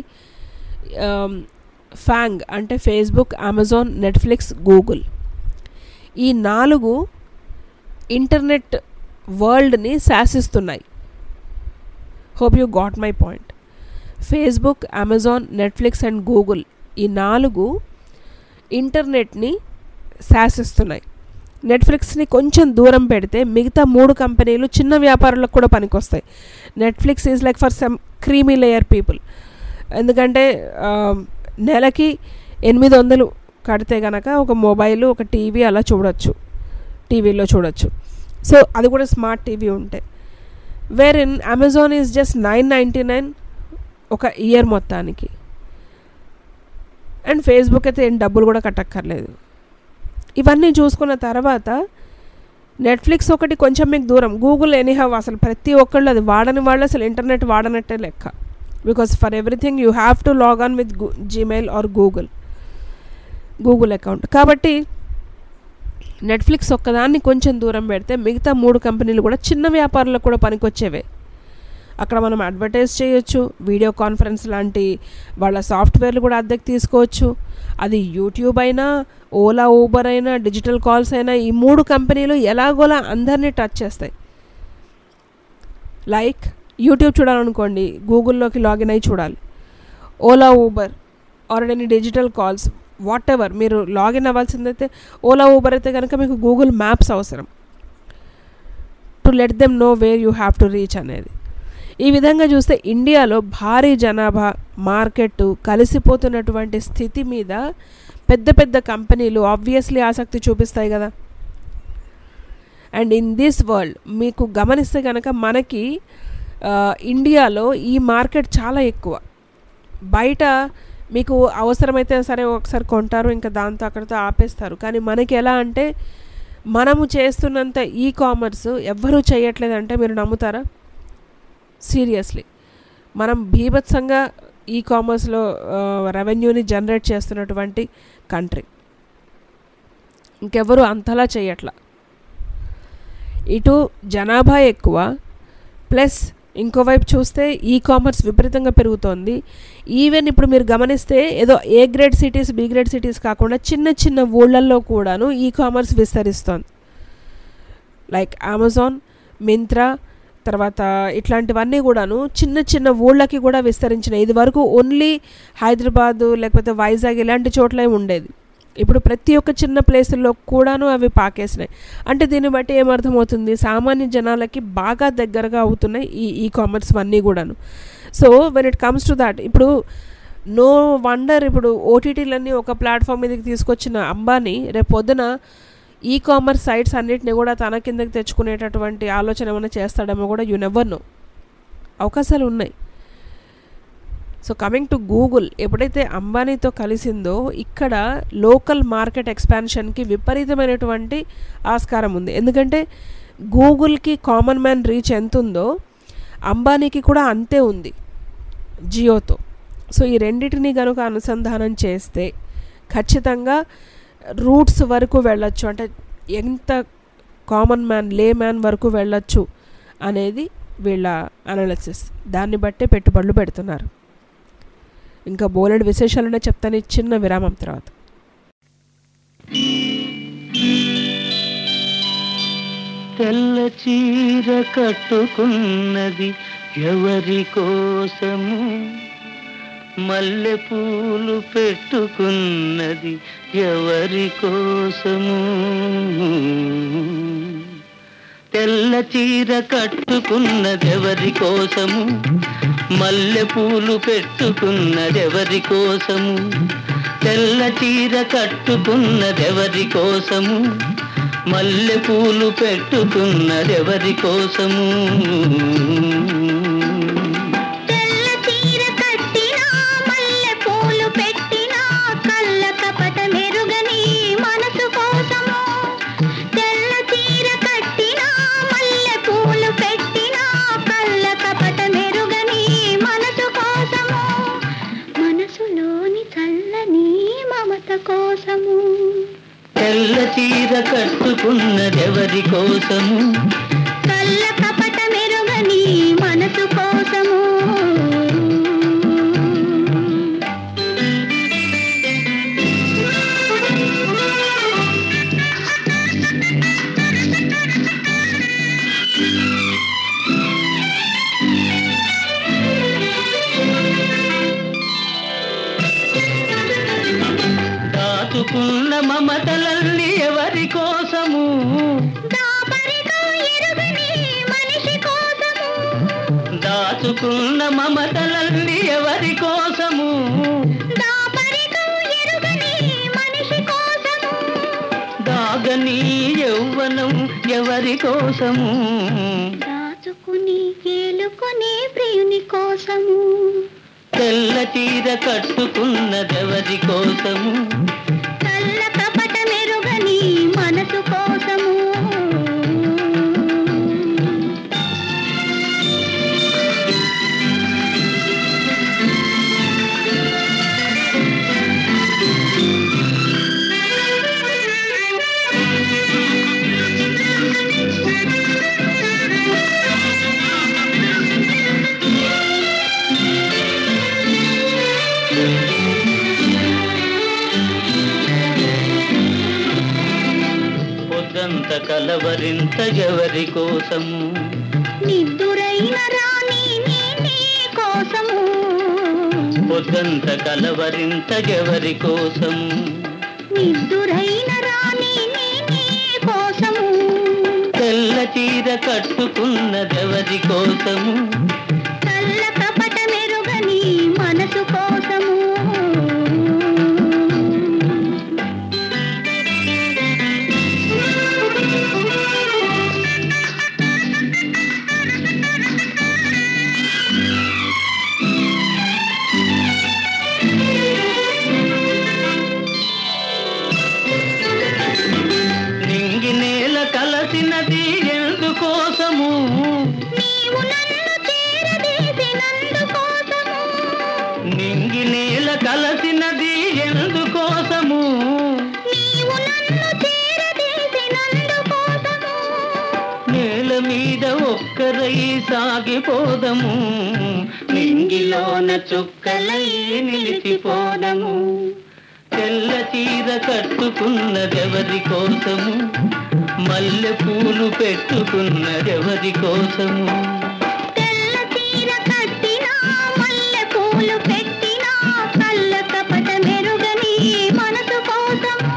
ఫ్యాంగ్ అంటే ఫేస్బుక్ అమెజాన్ నెట్ఫ్లిక్స్ గూగుల్ ఈ నాలుగు ఇంటర్నెట్ వరల్డ్ని శాసిస్తున్నాయి hope you got my point Facebook Amazon Netflix and Google ఈ నాలుగు ఇంటర్నెట్ని శాసిస్తున్నాయి నెట్ఫ్లిక్స్ని కొంచెం దూరం పెడితే మిగతా మూడు కంపెనీలు చిన్న వ్యాపారులకు కూడా పనికొస్తాయి Netflix is like for some creamy layer people ఎందుకంటే నెలకి ఎనిమిది వందలు కడితే కనుక ఒక మొబైల్ ఒక టీవీ అలా చూడొచ్చు టీవీలో చూడొచ్చు సో అది కూడా స్మార్ట్ టీవీ ఉంటే where in Amazon is just nine ninety nine ఒక ఇయర్ మొత్తానికి అండ్ ఫేస్బుక్ అయితే ఏం డబ్బులు కూడా కట్టక్కర్లేదు ఇవన్నీ చూసుకున్న తర్వాత నెట్ఫ్లిక్స్ ఒకటి కొంచెం మీకు దూరం గూగుల్ ఎనీహవ్ అసలు ప్రతి ఒక్కళ్ళు అది వాడని వాళ్ళు అసలు ఇంటర్నెట్ వాడనట్టే లెక్క because for everything you have to log on with Gmail or Google Google account కాబట్టి నెట్ఫ్లిక్స్ ఒక్కదాన్ని కొంచెం దూరం పెడితే మిగతా మూడు కంపెనీలు కూడా చిన్న వ్యాపారులకు కూడా పనికొచ్చేవే అక్కడ మనం అడ్వర్టైజ్ చేయొచ్చు వీడియో కాన్ఫరెన్స్ లాంటి వాళ్ళ సాఫ్ట్వేర్లు కూడా అద్దెకి తీసుకోవచ్చు అది యూట్యూబ్ అయినా ఓలా ఊబర్ అయినా డిజిటల్ కాల్స్ అయినా ఈ మూడు కంపెనీలు ఎలాగోలా అందరినీ టచ్ చేస్తాయి లైక్ యూట్యూబ్ చూడాలనుకోండి గూగుల్లోకి లాగిన్ అయి చూడాలి Ola Uber or any digital calls whatever మీరు లాగిన్ అవ్వాల్సిందైతే ఓలా ఊబర్ అయితే కనుక మీకు గూగుల్ మ్యాప్స్ అవసరం to let them know where you have to reach అనేది ఈ విధంగా చూస్తే ఇండియాలో భారీ జనాభా మార్కెట్ కలిసిపోతున్నటువంటి స్థితి మీద పెద్ద పెద్ద కంపెనీలు ఆబ్వియస్లీ ఆసక్తి చూపిస్తాయి కదా అండ్ ఇన్ దిస్ వరల్డ్ మీకు గమనిస్తే కనుక మనకి ఇండియాలో ఈ మార్కెట్ చాలా ఎక్కువ బయట మీకు అవసరమైతే సరే ఒకసారి కొంటారు ఇంకా దాంతో అక్కడితో ఆపేస్తారు కానీ మనకి ఎలా అంటే మనము చేస్తున్నంత ఈ కామర్స్ ఎవ్వరూ చేయట్లేదంటే మీరు నమ్ముతారా సీరియస్లీ మనం భీభత్సంగా ఈ కామర్స్లో రెవెన్యూని జనరేట్ చేస్తున్నటువంటి కంట్రీ ఇంకెవరు అంతలా చేయట్లా ఇటు జనాభా ఎక్కువ ప్లస్ ఇంకోవైపు చూస్తే ఈ కామర్స్ విపరీతంగా పెరుగుతోంది ఈవెన్ ఇప్పుడు మీరు గమనిస్తే ఏదో A grade cities B grade cities కాకుండా చిన్న చిన్న ఊళ్ళల్లో కూడాను ఈ కామర్స్ విస్తరిస్తోంది లైక్ అమెజాన్ మింత్రా తర్వాత ఇట్లాంటివన్నీ కూడాను చిన్న చిన్న ఊళ్ళకి కూడా విస్తరించినాయి ఇది వరకు ఓన్లీ హైదరాబాదు లేకపోతే వైజాగ్ ఇలాంటి చోట్లే ఉండేది ఇప్పుడు ప్రతి ఒక్క చిన్న ప్లేసుల్లో కూడాను అవి పాకేసినాయి అంటే దీన్ని బట్టి ఏమర్థమవుతుంది సామాన్య జనాలకి బాగా దగ్గరగా అవుతున్నాయి ఈ ఈ కామర్స్ అన్నీ కూడాను so when it comes to that ఇప్పుడు నో వండర్ ఇప్పుడు ఓటీటీలన్నీ ఒక ప్లాట్ఫామ్ మీదకి తీసుకొచ్చిన అంబానీ రేపు పొద్దున ఈ కామర్స్ సైట్స్ అన్నిటిని కూడా తన కిందకి తెచ్చుకునేటటువంటి ఆలోచన ఏమైనా చేస్తాడేమో కూడా యు నెవర్ నో అవకాశాలు ఉన్నాయి సో కమింగ్ టు గూగుల్ ఎప్పుడైతే అంబానీతో కలిసిందో ఇక్కడ లోకల్ మార్కెట్ ఎక్స్పాన్షన్కి విపరీతమైనటువంటి ఆస్కారం ఉంది ఎందుకంటే గూగుల్కి కామన్ మ్యాన్ రీచ్ ఎంత ఉందో అంబానీకి కూడా అంతే ఉంది జియోతో సో ఈ రెండింటిని కనుక అనుసంధానం చేస్తే ఖచ్చితంగా రూట్స్ వరకు వెళ్ళొచ్చు అంటే ఎంత కామన్ మ్యాన్ లే మ్యాన్ వరకు వెళ్ళొచ్చు అనేది వీళ్ళ అనాలిసిస్ దాన్ని బట్టే పెట్టుబడులు పెడుతున్నారు ఇంకా బోలెడు విశేషాలునే చెప్తాను ఈ చిన్న విరామం తర్వాత తెల్ల చీర కట్టుకున్నది ఎవరి కోసము మల్లె పూలు పెట్టుకున్నది ఎవరి కోసము తెల్ల చీర కట్టుకున్నది ఎవరి కోసము మల్లె పూలు పెట్టుకున్నది ఎవరి కోసము తెల్ల చీర కట్టుకున్నది ఎవరి కోసము మల్లె పూలు పెట్టుకున్నది ఎవరి కోసము తెల్ల చీర కట్టినా మల్లె పూలు పెట్టినా కళ్ళ కపట మెరుగని మనసు కోసము తెల్ల చీర కట్టినా మల్లె పూలు పెట్టినా కళ్ళ కపట మెరుగని మనసు కోసము మనసులోని చల్లని మమత కోసము తెల్ల చీర కట్టుకున్నది ఎవరి కోసము కళ్ళ కపట మెరుగని మనసు కోసము దాచుకున్న మమతలల్లి ఎవరి కోసము దాపరికం ఎరుగని మనిషి కోసము దాచుకున్న మమతలల్లి ఎవరి కోసము దాపరికం ఎరుగని మనిషి కోసము దాగని యౌవనం ఎవరి కోసము దాచుకుని ఏలుకొని ప్రియుని కోసము తెల్ల చీర కట్టుకున్నదెవరి కోసము కళ్ళ కపట మెరుగని మనసు కోసము పొద్దంత కలవరింత ఎవరి కోసము నిద్దురైన రాణి నీ నీ కోసము పొద్దంత కలవరింత ఎవరి కోసము నిద్దురైన రాణి నీ నీ కోసము తెల్ల చీర కట్టుకున్నదెవరి కోసము కళ్ళ కపట మెరుగని మనసు కోసము నింగి నేల కలసినది ఎందుకోసము నీవు నన్ను చేరదీసినందుకోసము నింగి నేల కలసినది ఎందుకోసము నీవు నన్ను చేరదీసినందుకోసము నేల మీద ఒక్కరై సాగిపోదము నింగిలోన చుక్కలై నిలిచిపోదము తెల్ల చీర కట్టుకున్నదెవరి కోసము మల్లె పూలు పెట్టుకున్నదెవరి కోసము తెల్ల చీర కట్టినా మల్లె పూలు పెట్టినా కళ్ళ కపట మెరుగని మనసు కోసము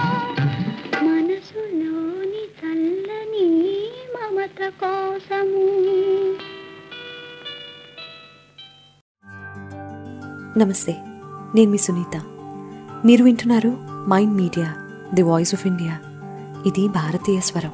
నమస్తే నేను మీ సునీత మీరు వింటున్నారు mind media the voice of India ఇది భారతీయ స్వరం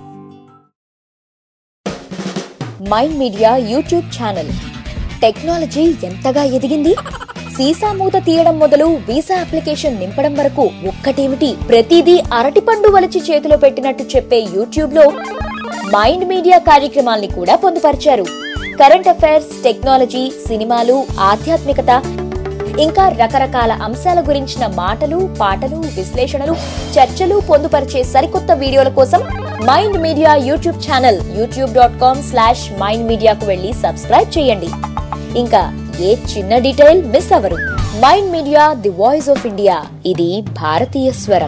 Mind Media YouTube channel technology ఎంతగా ఎదిగింది సీసా మూత తీయడం మొదలు వీసా అప్లికేషన్ నింపడం వరకు ఒక్కటేమిటి ప్రతిదీ అరటిపండు వలిచి చేతిలో పెట్టినట్టు చెప్పే యూట్యూబ్ లో మైండ్ మీడియా కార్యక్రమాల్ని కూడా పొందుపరిచారు కరెంట్ అఫైర్స్ టెక్నాలజీ సినిమాలు ఆధ్యాత్మికత ఇంకా రకరకాల అంశాల గురించిన మాటలు పాటలు విశ్లేషణలు చర్చలు పొందుపరిచే సరికొత్త వీడియోల కోసం Mind Media YouTube channel YouTube dot com slash Mind మీడియాకు వెళ్ళి సబ్స్క్రైబ్ చేయండి ఇంకా ఏ చిన్న డీటెయిల్ మిస్ అవరు Mind media the voice of India ఇది భారతీయ స్వరం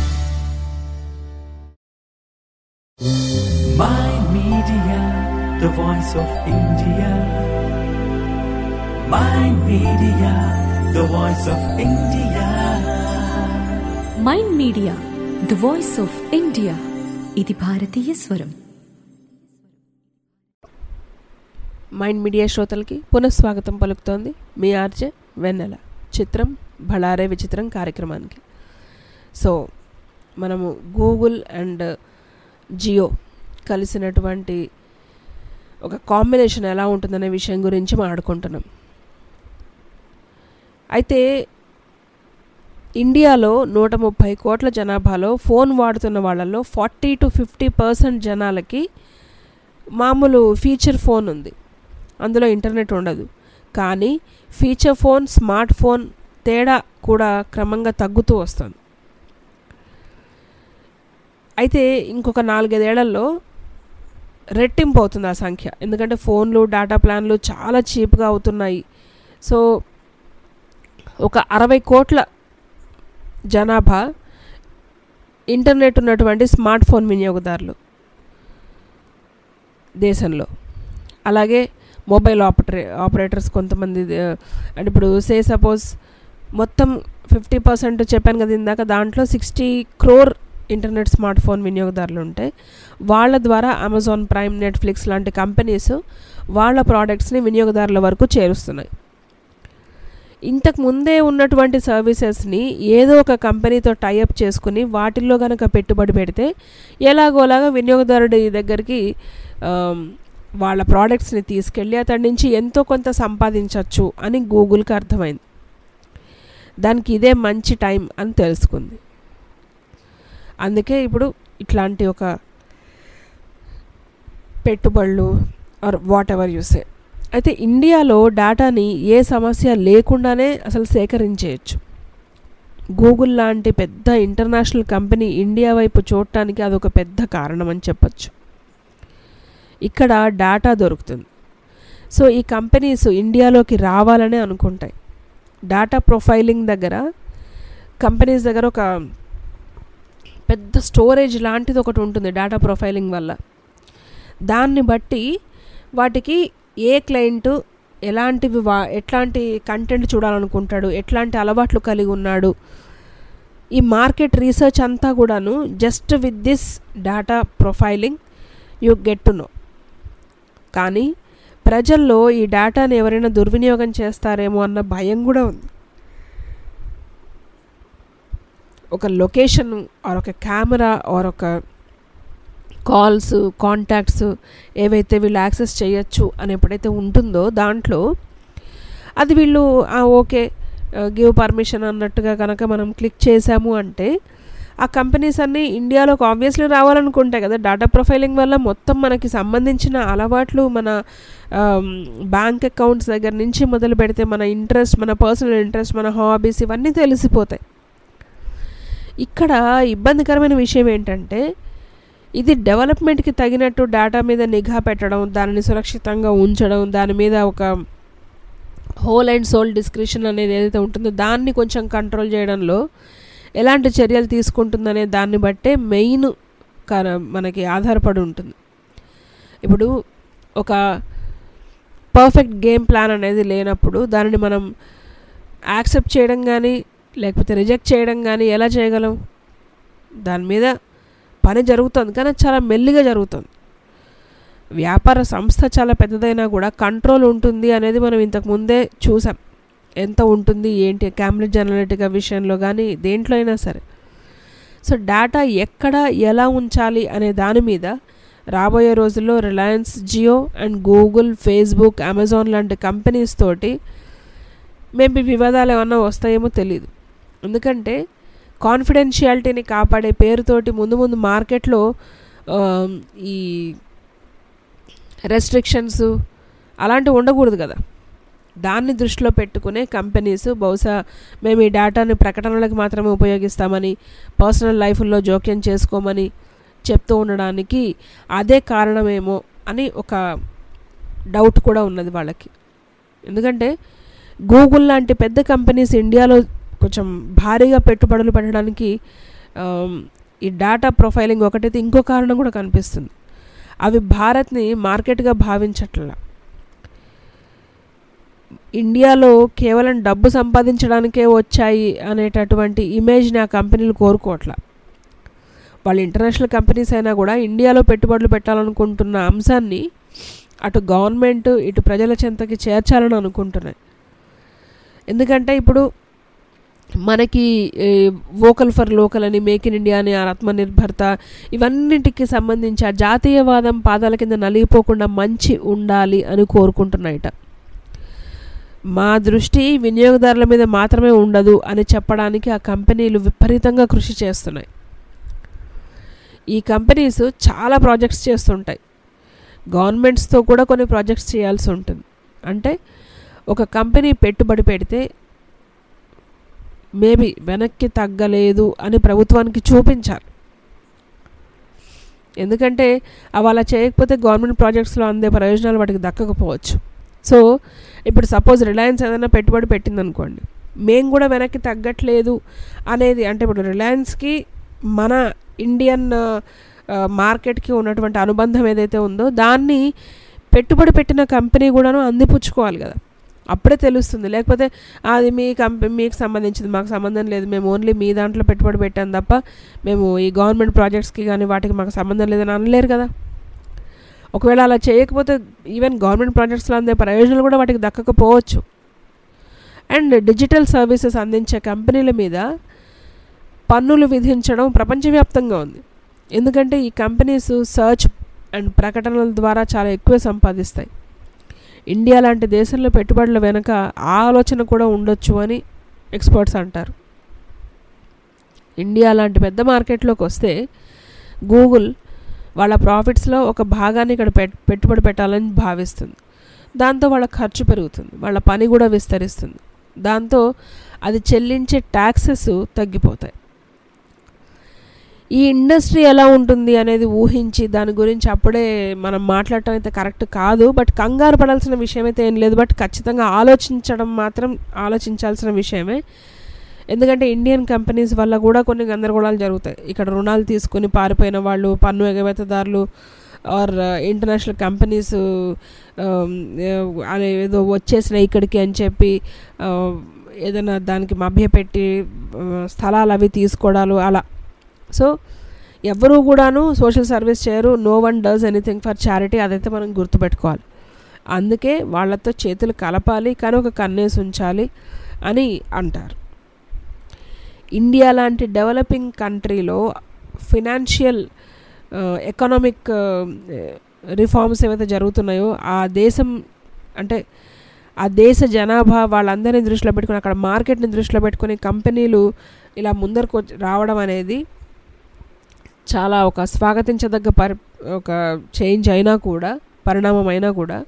Mind Media, the voice of India. Mind Media, the voice of India. Mind media the voice of India ఇది భారతీయ స్వరం మైండ్ మీడియా శ్రోతలకి పునఃస్వాగతం పలుకుతోంది మీ ఆర్జే వెన్నెల చిత్రం బళారే విచిత్రం కార్యక్రమానికి సో మనము గూగుల్ అండ్ జియో కలిసినటువంటి ఒక కాంబినేషన్ ఎలా ఉంటుందనే విషయం గురించి మాట్లాడుకుంటున్నాం అయితే ఇండియాలో నూట ముప్పై కోట్ల జనాభాలో ఫోన్ వాడుతున్న వాళ్ళల్లో ఫార్టీ టు ఫిఫ్టీ పర్సెంట్ జనాలకి మామూలు ఫీచర్ ఫోన్ ఉంది అందులో ఇంటర్నెట్ ఉండదు కానీ ఫీచర్ ఫోన్ స్మార్ట్ ఫోన్ తేడా కూడా క్రమంగా తగ్గుతూ వస్తుంది అయితే ఇంకొక నాలుగైదేళ్లలో రెట్టింపు అవుతుంది ఆ సంఖ్య ఎందుకంటే ఫోన్లు డేటా ప్లాన్లు చాలా చీప్గా అవుతున్నాయి సో ఒక అరవై కోట్ల జనాభా ఇంటర్నెట్ ఉన్నటువంటి స్మార్ట్ ఫోన్ వినియోగదారులు దేశంలో అలాగే మొబైల్ ఆపరే ఆపరేటర్స్ కొంతమంది ఆ, అంటే ఇప్పుడు సే సపోజ్ మొత్తం ఫిఫ్టీ పర్సెంట్ చెప్పాను కదా ఇందాక దాంట్లో sixty crore internet smartphone వినియోగదారులు ఉంటే వాళ్ళ ద్వారా అమెజాన్ ప్రైమ్ నెట్ఫ్లిక్స్ లాంటి కంపెనీస్ వాళ్ళ ప్రోడక్ట్స్ని వినియోగదారుల వరకు చేరుస్తున్నాయి ఇంతకు ముందే ఉన్నటువంటి సర్వీసెస్ని ఏదో ఒక కంపెనీతో టైఅప్ చేసుకుని వాటిల్లో కనుక పెట్టుబడి పెడితే ఎలాగోలాగా వినియోగదారుడి దగ్గరికి ఆమ్, వాళ్ళ ప్రోడక్ట్స్ని తీసుకెళ్ళి అతడి నుంచి ఎంతో కొంత సంపాదించవచ్చు అని గూగుల్కి అర్థమైంది దానికి ఇదే మంచి టైం అని తెలుసుకుంది అందుకే ఇప్పుడు ఇట్లాంటి ఒక పెట్టుబడులు ఆర్ వాట్ ఎవర్ యూసే అయితే ఇండియాలో డేటాని ఏ సమస్య లేకుండానే అసలు సేకరించేయచ్చు గూగుల్ లాంటి పెద్ద ఇంటర్నేషనల్ కంపెనీ ఇండియా వైపు చూడటానికి అదొక పెద్ద కారణం అని చెప్పచ్చు ఇక్కడ డేటా దొరుకుతుంది సో ఈ కంపెనీస్ ఇండియాలోకి రావాలనే అనుకుంటాయి డేటా ప్రొఫైలింగ్ దగ్గర కంపెనీస్ దగ్గర ఒక పెద్ద స్టోరేజ్ లాంటిది ఒకటి ఉంటుంది డేటా ప్రొఫైలింగ్ వల్ల దాన్ని బట్టి వాటికి ఏ క్లయింట్ ఎలాంటివి వా ఎట్లాంటి కంటెంట్ చూడాలనుకుంటాడు ఎట్లాంటి అలవాట్లు కలిగి ఉన్నాడు ఈ మార్కెట్ రీసెర్చ్ అంతా కూడాను just with this data profiling you get to know కానీ ప్రజల్లో ఈ డేటాని ఎవరైనా దుర్వినియోగం చేస్తారేమో అన్న భయం కూడా ఉంది ఒక లొకేషన్ ఆర్ ఒక కెమెరా ఆర్ ఒక కాల్స్ కాంటాక్ట్స్ ఏవైతే వీళ్ళు యాక్సెస్ చేయొచ్చు అని ఎప్పుడైతే ఉంటుందో దాంట్లో అది వీళ్ళు "ఆ, ఓకే గివ్ పర్మిషన్ అన్నట్టుగా కనుక మనం క్లిక్ చేసాము అంటే ఆ కంపెనీస్ అన్నీ ఇండియాలోకి ఆబ్వియస్లీ రావాలనుకుంటాయి కదా డేటా ప్రొఫైలింగ్ వల్ల మొత్తం మనకి సంబంధించిన అలవాట్లు మన బ్యాంక్ అకౌంట్స్ దగ్గర నుంచి మొదలు పెడితే మన ఇంట్రెస్ట్ మన పర్సనల్ ఇంట్రెస్ట్ మన హాబీస్ ఇవన్నీ తెలిసిపోతాయి ఇక్కడ ఇబ్బందికరమైన విషయం ఏంటంటే ఇది డెవలప్మెంట్కి తగినట్టు డేటా మీద నిఘా పెట్టడం దానిని సురక్షితంగా ఉంచడం దాని మీద ఒక హోల్ అండ్ సోల్ డిస్క్రిప్షన్ అనేది ఏదైతే ఉంటుందో దాన్ని కొంచెం కంట్రోల్ చేయడంలో ఎలాంటి చర్యలు తీసుకుంటుందనే దాన్ని బట్టే మెయిన్ మనకి ఆధారపడి ఉంటుంది ఇప్పుడు ఒక పర్ఫెక్ట్ గేమ్ ప్లాన్ అనేది లేనప్పుడు దానిని మనం యాక్సెప్ట్ చేయడం కానీ లేకపోతే రిజెక్ట్ చేయడం కానీ ఎలా చేయగలం దాని మీద పని జరుగుతుంది కానీ అది చాలా మెల్లిగా జరుగుతుంది వ్యాపార సంస్థ చాలా పెద్దదైనా కూడా కంట్రోల్ ఉంటుంది అనేది మనం ఇంతకు ముందే చూసాం ఎంత ఉంటుంది ఏంటి క్యాంబ్రిడ్జ్ అనలిటికా విషయంలో కానీ దేంట్లో అయినా సరే సో డేటా ఎక్కడ ఎలా ఉంచాలి అనే దాని మీద రాబోయే రోజుల్లో Reliance Jio and Google Facebook Amazon లాంటి కంపెనీస్ తోటి మేబీ వివాదాలు ఏమన్నా వస్తాయేమో తెలియదు ఎందుకంటే కాన్ఫిడెన్షియాలిటీని కాపాడే పేరుతోటి ముందు ముందు మార్కెట్లో ఆ, ఈ రెస్ట్రిక్షన్స్ అలాంటివి ఉండకూడదు కదా దాన్ని దృష్టిలో పెట్టుకునే కంపెనీస్ బహుశా మేము ఈ డేటాని ప్రకటనలకు మాత్రమే ఉపయోగిస్తామని పర్సనల్ లైఫ్లో జోక్యం చేసుకోమని చెప్తూ ఉండడానికి అదే కారణమేమో అని ఒక డౌట్ కూడా ఉన్నది వాళ్ళకి ఎందుకంటే గూగుల్ లాంటి పెద్ద కంపెనీస్ ఇండియాలో కొంచెం భారీగా పెట్టుబడులు పెట్టడానికి ఆమ్, ఈ డేటా ప్రొఫైలింగ్ ఒకటైతే ఇంకో కారణం కూడా కనిపిస్తుంది అవి భారత్ని మార్కెట్గా భావించట్లా ఇండియాలో కేవలం డబ్బు సంపాదించడానికే వచ్చాయి అనేటటువంటి ఇమేజ్ని ఆ కంపెనీలు కోరుకోవట్లా వాళ్ళు ఇంటర్నేషనల్ కంపెనీస్ అయినా కూడా ఇండియాలో పెట్టుబడులు పెట్టాలనుకుంటున్న అంశాన్ని అటు గవర్నమెంట్ ఇటు ప్రజల చెంతకి చేర్చాలని అనుకుంటున్నాయి ఎందుకంటే ఇప్పుడు మనకి వోకల్ ఫర్ లోకల్ అని మేక్ ఇన్ ఇండియా అని ఆత్మనిర్భరత ఇవన్నింటికి సంబంధించి ఆ జాతీయవాదం పాదాల కింద నలిగిపోకుండా మంచి ఉండాలి అని కోరుకుంటున్నాయట మా దృష్టి వినియోగదారుల మీద మాత్రమే ఉండదు అని చెప్పడానికి ఆ కంపెనీలు విపరీతంగా కృషి చేస్తున్నాయి ఈ కంపెనీస్ చాలా ప్రాజెక్ట్స్ చేస్తుంటాయి గవర్నమెంట్స్తో కూడా కొన్ని ప్రాజెక్ట్స్ చేయాల్సి ఉంటుంది అంటే ఒక కంపెనీ పెట్టుబడి పెడితే మేబీ వెనక్కి తగ్గలేదు అని ప్రభుత్వానికి చూపించాలి ఎందుకంటే అవి అలా చేయకపోతే గవర్నమెంట్ ప్రాజెక్ట్స్లో అందే ప్రయోజనాలు వాటికి దక్కకపోవచ్చు సో ఇప్పుడు సపోజ్ రిలయన్స్ ఏదైనా పెట్టుబడి పెట్టిందనుకోండి మేము కూడా వెనక్కి తగ్గట్లేదు అనేది అంటే ఇప్పుడు రిలయన్స్కి మన ఇండియన్ మార్కెట్కి ఉన్నటువంటి అనుబంధం ఏదైతే ఉందో దాన్ని పెట్టుబడి పెట్టిన కంపెనీ కూడాను అందిపుచ్చుకోవాలి కదా అప్పుడే తెలుస్తుంది లేకపోతే అది మీ కంపెనీ మీకు సంబంధించింది మాకు సంబంధం లేదు మేము ఓన్లీ మీ దాంట్లో పెట్టుబడి పెట్టాం తప్ప మేము ఈ గవర్నమెంట్ ప్రాజెక్ట్స్కి కానీ వాటికి మాకు సంబంధం లేదని అనలేరు కదా ఒకవేళ అలా చేయకపోతే ఈవెన్ గవర్నమెంట్ ప్రాజెక్ట్స్లో అందే ప్రయోజనాలు కూడా వాటికి దక్కకపోవచ్చు అండ్ డిజిటల్ సర్వీసెస్ అందించే కంపెనీల మీద పన్నులు విధించడం ప్రపంచవ్యాప్తంగా ఉంది ఎందుకంటే ఈ కంపెనీస్ సర్చ్ అండ్ ప్రకటనల ద్వారా చాలా ఎక్కువ సంపాదిస్తాయి ఇండియా లాంటి దేశంలో పెట్టుబడుల వెనుక ఆ ఆలోచన కూడా ఉండొచ్చు అని ఎక్స్పర్ట్స్ అంటారు ఇండియా లాంటి పెద్ద మార్కెట్లోకి వస్తే గూగుల్ వాళ్ళ ప్రాఫిట్స్లో ఒక భాగాన్ని ఇక్కడ పెట్ పెట్టుబడి పెట్టాలని భావిస్తుంది దాంతో వాళ్ళ ఖర్చు పెరుగుతుంది వాళ్ళ పని కూడా విస్తరిస్తుంది దాంతో అది చెల్లించే ట్యాక్సెస్ తగ్గిపోతాయి ఈ ఇండస్ట్రీ ఎలా ఉంటుంది అనేది ఊహించి దాని గురించి అప్పుడే మనం మాట్లాడటం అయితే కరెక్ట్ కాదు బట్ కంగారు పడాల్సిన విషయం అయితే ఏం లేదు బట్ ఖచ్చితంగా ఆలోచించడం మాత్రం ఆలోచించాల్సిన విషయమే ఎందుకంటే ఇండియన్ కంపెనీస్ వల్ల కూడా కొన్ని గందరగోళాలు జరుగుతాయి ఇక్కడ రుణాలు తీసుకొని పారిపోయిన వాళ్ళు పన్ను ఎగవేతదారులు ఆర్ ఇంటర్నేషనల్ కంపెనీస్ అనే ఏదో వచ్చేసినాయి ఇక్కడికి అని చెప్పి ఆ, ఏదైనా దానికి మభ్యపెట్టి ఆ, స్థలాలు అవి తీసుకోవడాలు అలా సో ఎవరు కూడాను సోషల్ సర్వీస్ చేయరు no one does anything for charity అదైతే మనం గుర్తుపెట్టుకోవాలి అందుకే వాళ్ళతో చేతులు కలపాలి కానీ ఒక కన్నేసి ఉంచాలి అని అంటారు ఇండియా లాంటి డెవలపింగ్ కంట్రీలో ఫినాన్షియల్ ఎకనామిక్ రిఫార్మ్స్ ఏవైతే జరుగుతున్నాయో ఆ దేశం అంటే ఆ దేశ జనాభా వాళ్ళందరినీ దృష్టిలో పెట్టుకుని అక్కడ మార్కెట్ని దృష్టిలో పెట్టుకుని కంపెనీలు ఇలా ముందరకు వచ్చి రావడం అనేది చాలా ఒక స్వాగతించదగ్గ పరి ఒక చేంజ్ అయినా కూడా పరిణామం అయినా కూడా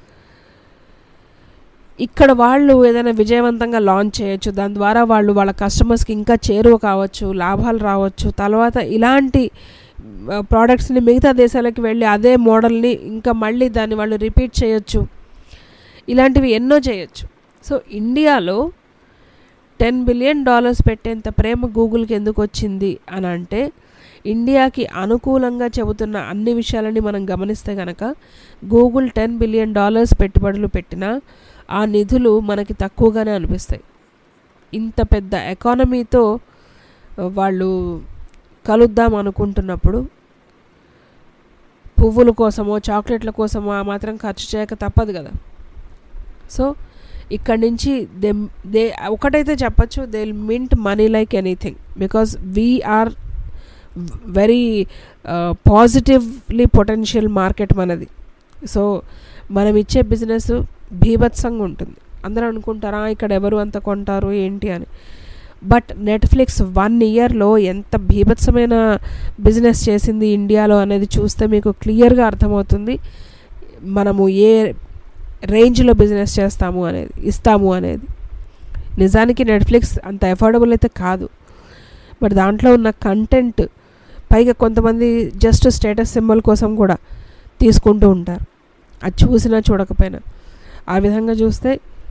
ఇక్కడ వాళ్ళు ఏదైనా విజయవంతంగా లాంచ్ చేయొచ్చు దాని ద్వారా వాళ్ళు వాళ్ళ కస్టమర్స్కి ఇంకా చేరువ కావచ్చు లాభాలు రావచ్చు తర్వాత ఇలాంటి ప్రోడక్ట్స్ని మిగతా దేశాలకు వెళ్ళి అదే మోడల్ని ఇంకా మళ్ళీ దాన్ని వాళ్ళు రిపీట్ చేయొచ్చు ఇలాంటివి ఎన్నో చేయొచ్చు సో ఇండియాలో టెన్ బిలియన్ డాలర్స్ పెట్టేంత ప్రేమ గూగుల్కి ఎందుకు వచ్చింది అని అంటే ఇండియాకి అనుకూలంగా చెబుతున్న అన్ని విషయాలని మనం గమనిస్తే కనుక గూగుల్ టెన్ బిలియన్ డాలర్స్ పెట్టుబడులు పెట్టినా ఆ నిధులు మనకి తక్కువగానే అనిపిస్తాయి ఇంత పెద్ద ఎకానమీతో వాళ్ళు కలుద్దాం అనుకుంటున్నప్పుడు పువ్వుల కోసమో చాక్లెట్ల కోసమో ఆ మాత్రం ఖర్చు చేయక తప్పదు కదా సో ఇక్కడ నుంచి దే దే ఒకటైతే చెప్పచ్చు they mint money like anything because we are very positively potential market మనది సో మనం ఇచ్చే బిజినెస్ భీభత్సంగా ఉంటుంది అందరూ అనుకుంటారా ఇక్కడ ఎవరు అంత కొంటారు ఏంటి అని బట్ నెట్ఫ్లిక్స్ వన్ ఇయర్లో ఎంత భీభత్సమైన బిజినెస్ చేసింది ఇండియాలో అనేది చూస్తే మీకు క్లియర్గా అర్థమవుతుంది మనము ఏ రేంజ్లో బిజినెస్ చేస్తాము అనేది ఇస్తాము అనేది నిజానికి నెట్ఫ్లిక్స్ అంత అఫోర్డబుల్ అయితే కాదు బట్ దాంట్లో ఉన్న కంటెంట్ పైగా కొంతమంది జస్ట్ స్టేటస్ సింబల్ కోసం కూడా తీసుకుంటూ ఉంటారు అది చూసినా చూడకపోయినా ఆ విధంగా చూస్తే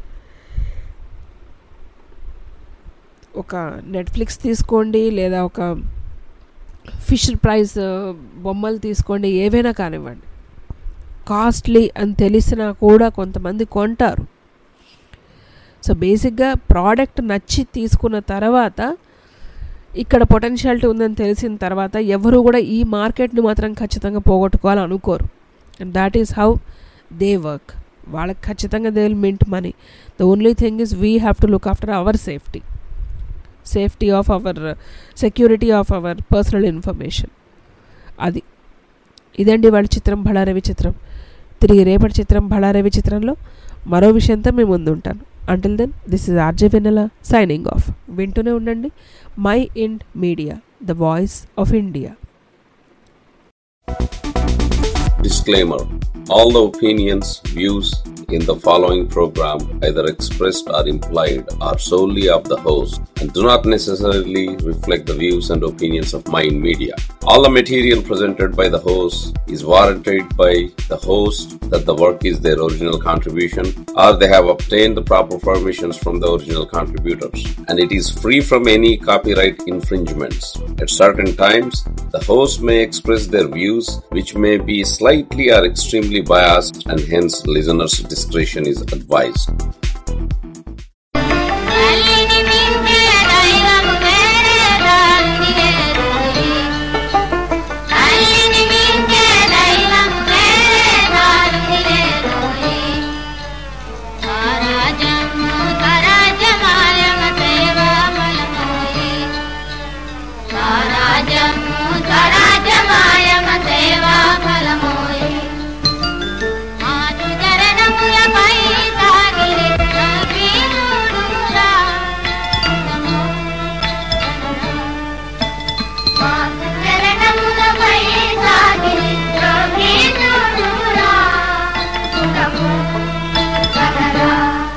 ఒక నెట్ఫ్లిక్స్ తీసుకోండి లేదా ఒక ఫిషర్ ప్రైస్ బొమ్మలు తీసుకోండి ఏవైనా కానివ్వండి కాస్ట్లీ అని తెలిసినా కూడా కొంతమంది కొంటారు సో బేసిక్గా ప్రోడక్ట్ నచ్చి తీసుకున్న తర్వాత ఇక్కడ పొటెన్షియాలిటీ ఉందని తెలిసిన తర్వాత ఎవరు కూడా ఈ మార్కెట్ని మాత్రం ఖచ్చితంగా పోగొట్టుకోవాలని అనుకోరు and that is how they work వాళ్ళకి ఖచ్చితంగా they will mint money the only thing is we have to look after our safety safety of our security of our personal information అది ఇదండి వాళ్ళ చిత్రం బళారవి చిత్రం తిరిగి రేపటి చిత్రం బళారవి చిత్రంలో మరో విషయంతో మేము ముందుంటాను until then this is RJ Venela signing off వింటూనే ఉండండి Mind Media the voice of India Disclaimer All the opinions, views in the following program, either expressed or implied, are solely of the host and do not necessarily reflect the views and opinions of Mind Media. All the material presented by the host is warranted by the host that the work is their original contribution or they have obtained the proper permissions from the original contributors and it is free from any copyright infringements. At certain times, the host may express their views which may be slightly or extremely biased and hence listeners' discretion is advised. అల్లిని మింగే దైవము వేరే దాన్ని లేదోయి. అల్లిని మింగే దైవము వేరే దాన్ని లేదోయి. స్వరాజ్యము స్వరాజ్యమాయమ సేవామలమోయి. స్వరాజ్యము స్వరాజ్యమాయమ సేవాఫలమోయి. మాను చరణములపై సాగిరి రవీంద్రుడురా. మాను చరణములపై సాగిరి రవీంద్రుడురా. గుణము సదరా.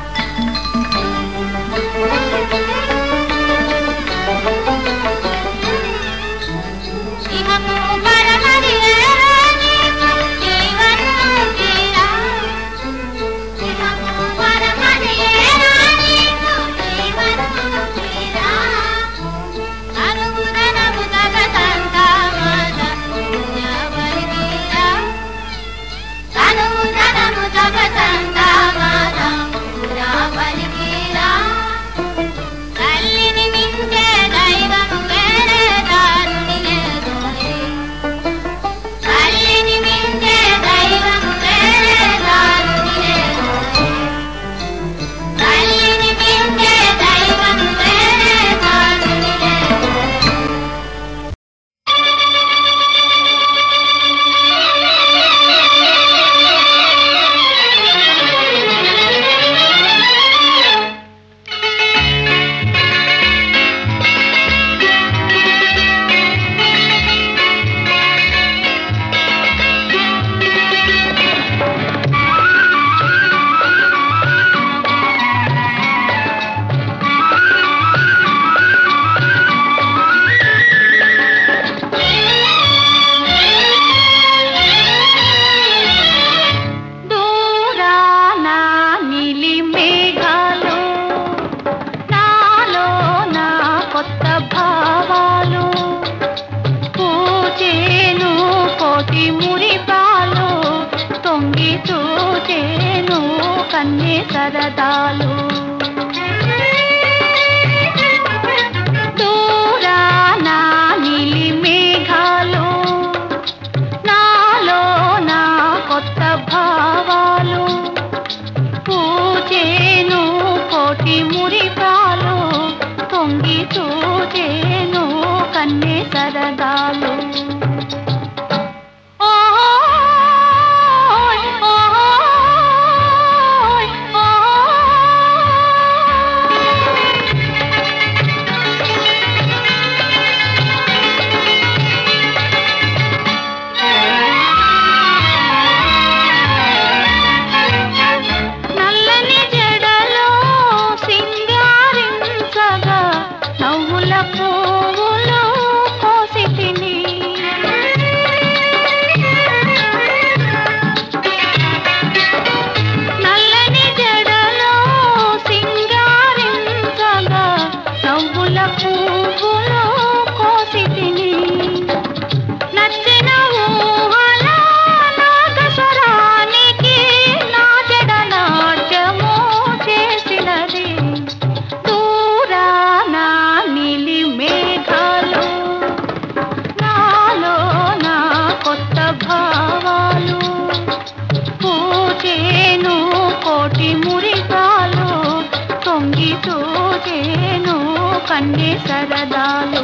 శివము పరమది నీకు జీవన్ముక్తిరా. శివము పరమది నీకు జీవన్ముక్తిరా. అనుగుణనము జగతంతామద పూజవరిగిరా. అనుగుణనము జగతంతామద పూజవరిగిరా. తల్లిని మించే దైవము వేరే దారుని లేదోయ్. తల్లిని మించే దైవము వేరే దారుని లేదోయ్. తల్లిని మించే దైవము వేరే దారుని లేదోయ్. దూరాన నీలి మేఘాలు నాలో నా కొత్త భావాలు పూచేను కోటి మురిపాలు తొంగి చూచేను కన్నే సరదాలు దూరాన నీలి మేఘాలు నాలో నా కొత్త భావాలు పూచేను సరదాలు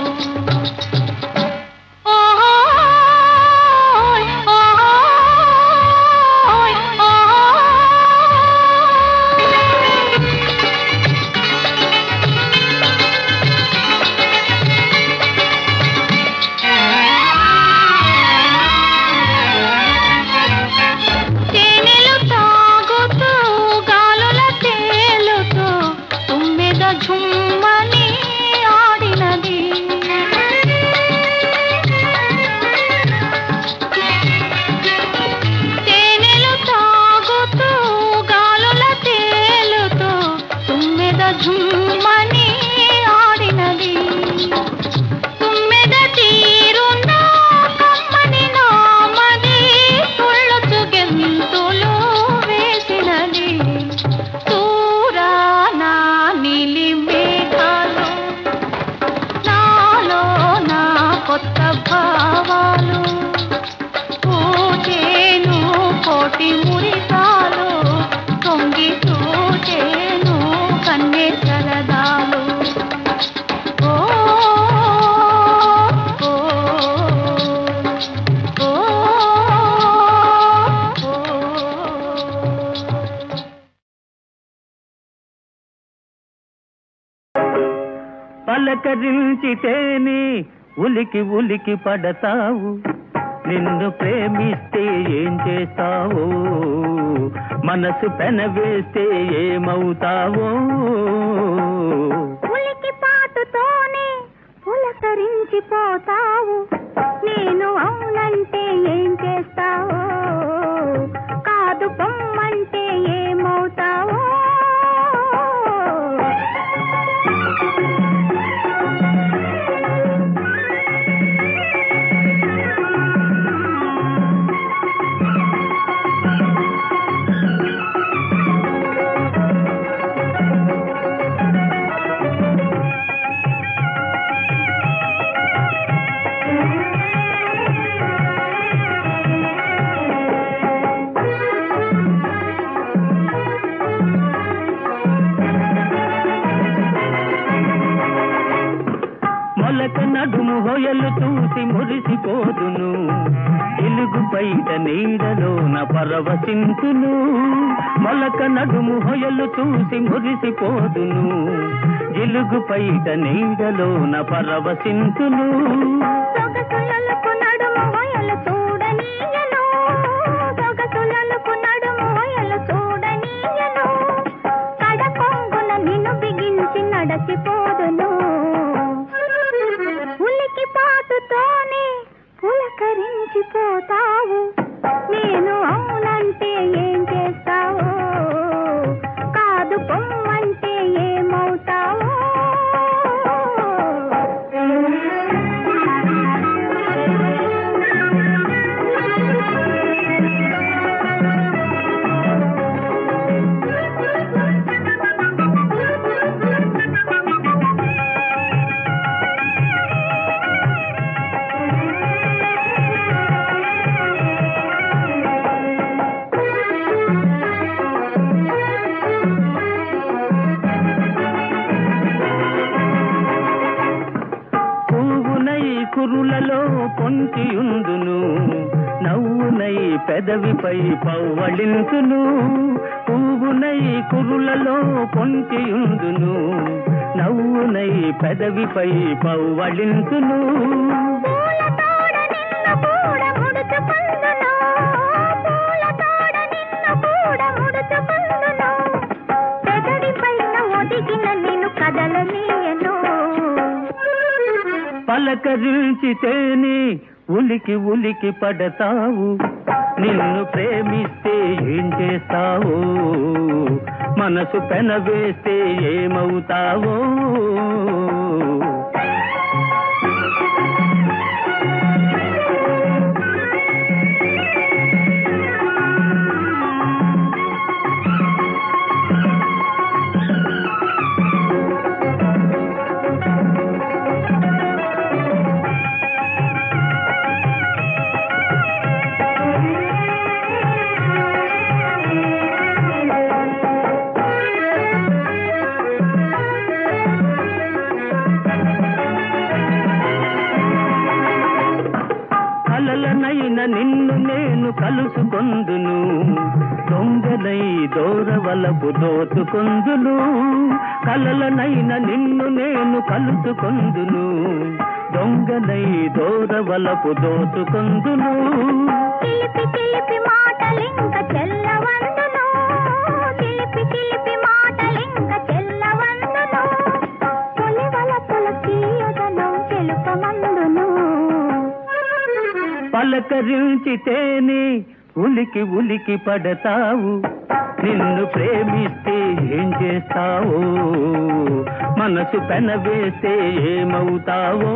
ఓయ్ ఓయ్ ఓయ్ తేనెలు తాగుతూ గాలుల తేలుతూ తుమ్మెద ఝుమ్మని ఆడినది తేనెలు తాగుతూ గాలుల తేలుతూ తుమ్మెద ఝుమ్మని ఆడినది తుమ్మెద తీరున కమ్మని నామది తుళ్ళొచ్చు గెంతులు వేసినది తూరాన నీలి మేఘాలు నాలో నా కొత్త భావాలు పూచేను కోటి మురికాలు తొంగి చూచేను కన్నే సరదాలు ఓ ఓ ఓ ఓ పలకరించితేనే ఉలికి ఉలికి పడతావు నిన్ను ప్రేమిస్తే ఏం చేస్తావో మనసు పెనవేస్తే ఏమవుతావో ఉలికి పాటుతోనే పులకరించిపోతావు నేను అవునంటే ఏం చేస్తావో కాదు పొమ్మంటే ఏమవుతావో మొలక నడుము హొయలు చూసి మురిసిపోదును ఎలుగు బయట నీడలోన పరవశింతును మొలక నడుము హొయలు చూసి మురిసిపోదును ఎలుగు బయట నీడలోన పరవశింతును సొగసులలకు నడుము వయలు చూడనీయను సొగసులలకు నడుము వయలు చూడనీయను కడకొంగున నిన్ను బిగించి నడచిపోదును ఉలికి పాటుతోనే పులకరించిపోతావు నేను అవునంటే ఏం చేస్తావో కాదు పొమ్మంటే ఏమవుతావో పువ్వునై కురులలో పొంచియుందును నవ్వునై పెదవిపై పవ్వళించును పువ్వునై కురులలో పొంచియుందును నవ్వునై పెదవిపై పవ్వళించును పూల తోడ నిన్న పూడ ముడుచుకుందును పూల తోడ నిన్న పూడ ముడుచుకుందును పెదవి పైన ఒదిగిన నిన్ను కదలనీయను పలకరించితేనే ఉలికి ఉలికి పడతావు నిన్ను ప్రేమిస్తే ఏం చేస్తావో మనసు పెనవేస్తే ఏమవుతావో కలుసుకొందును దొంగలై దోరవలపు దోచుకొందును కలలనైన నిన్ను నేను కలుసుకొందును దొంగలై దోరవలపు దోచుకొందును చిలిపి చిలిపి మాటలింక చెల్లవందును చిలిపి చిలిపి మాటలింక చెల్లవందును తొలివల తొలకీయదనం చెలుపమందును పలకరించితేనే ఉలికి ఉలికి పడతావు నిన్ను ప్రేమిస్తే ఏం చేస్తావో మనసు పెనవేస్తే ఏమవుతావో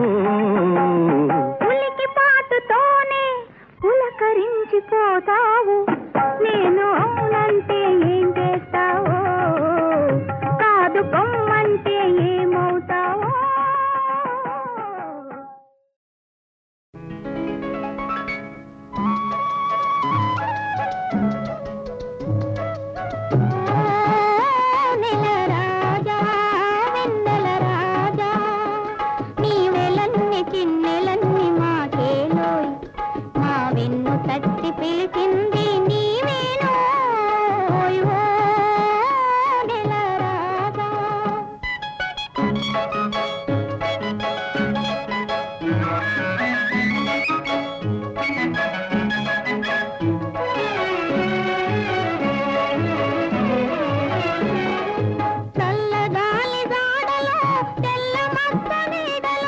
ఉలికి పాటుతోనే పులకరించిపోతావు నేను అవునంటే ఏం చేస్తావో కాదు పొమ్మంటే ఏమవుతావో నెల రాజా వెన్నెల రాజా నీవెలన్ని చిన్నెలన్ని మాకేలోయ్ మా వెన్ను తట్టి పిలిచింది నీవేనోయ్ ఓ నెల రాజా చల్లగాలి జాడలో తెల్ల మచ్చ నీడలో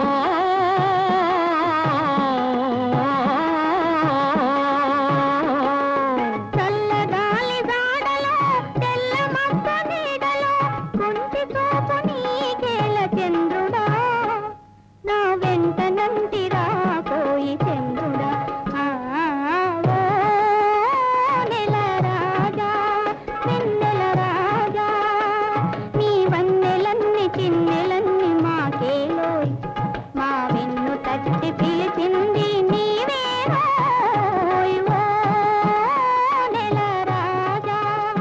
చల్లగాలి జాడలో తెల్ల మచ్చ నీడలో కుంటి చూపు నీకేల చంద్రుడా నా వెంట నంటిరా పోయి చంద్రుడా ఆ, ఓ నెల రాజా వెన్నెల రాజా నీ వన్నెలన్ని చిన్నెలన్ని మాకేలోయ్ మా వెన్ను తట్టి పిలిచింది నీవేనోయ్ ఓ నెల రాజా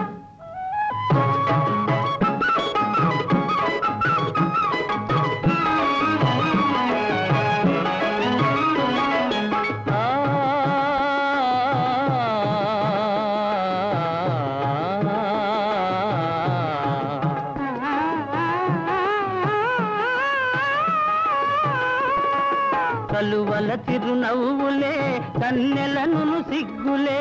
కలువల చిరునవ్వులే కన్నెలను సిగ్గులే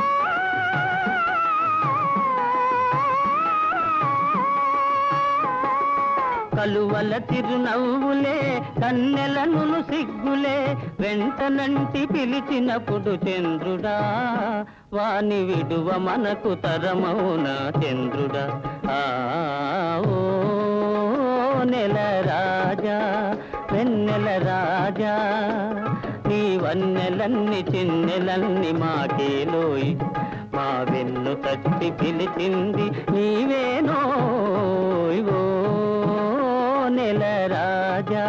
కలువల చిరునవ్వులే కన్నెలను సిగ్గులే వెంటనంటి పిలిచినప్పుడు చంద్రుడా వాని విడువ మనకు తరమౌనా చంద్రుడా ఆ ఓ నెల రాజా వెన్నెల రాజా నీ వన్నెలన్ని చిన్నెలన్ని మాకేలోయ్ మా వెన్ను తట్టి పిలిచింది నీవేనోయ్ ఓ నెల రాజా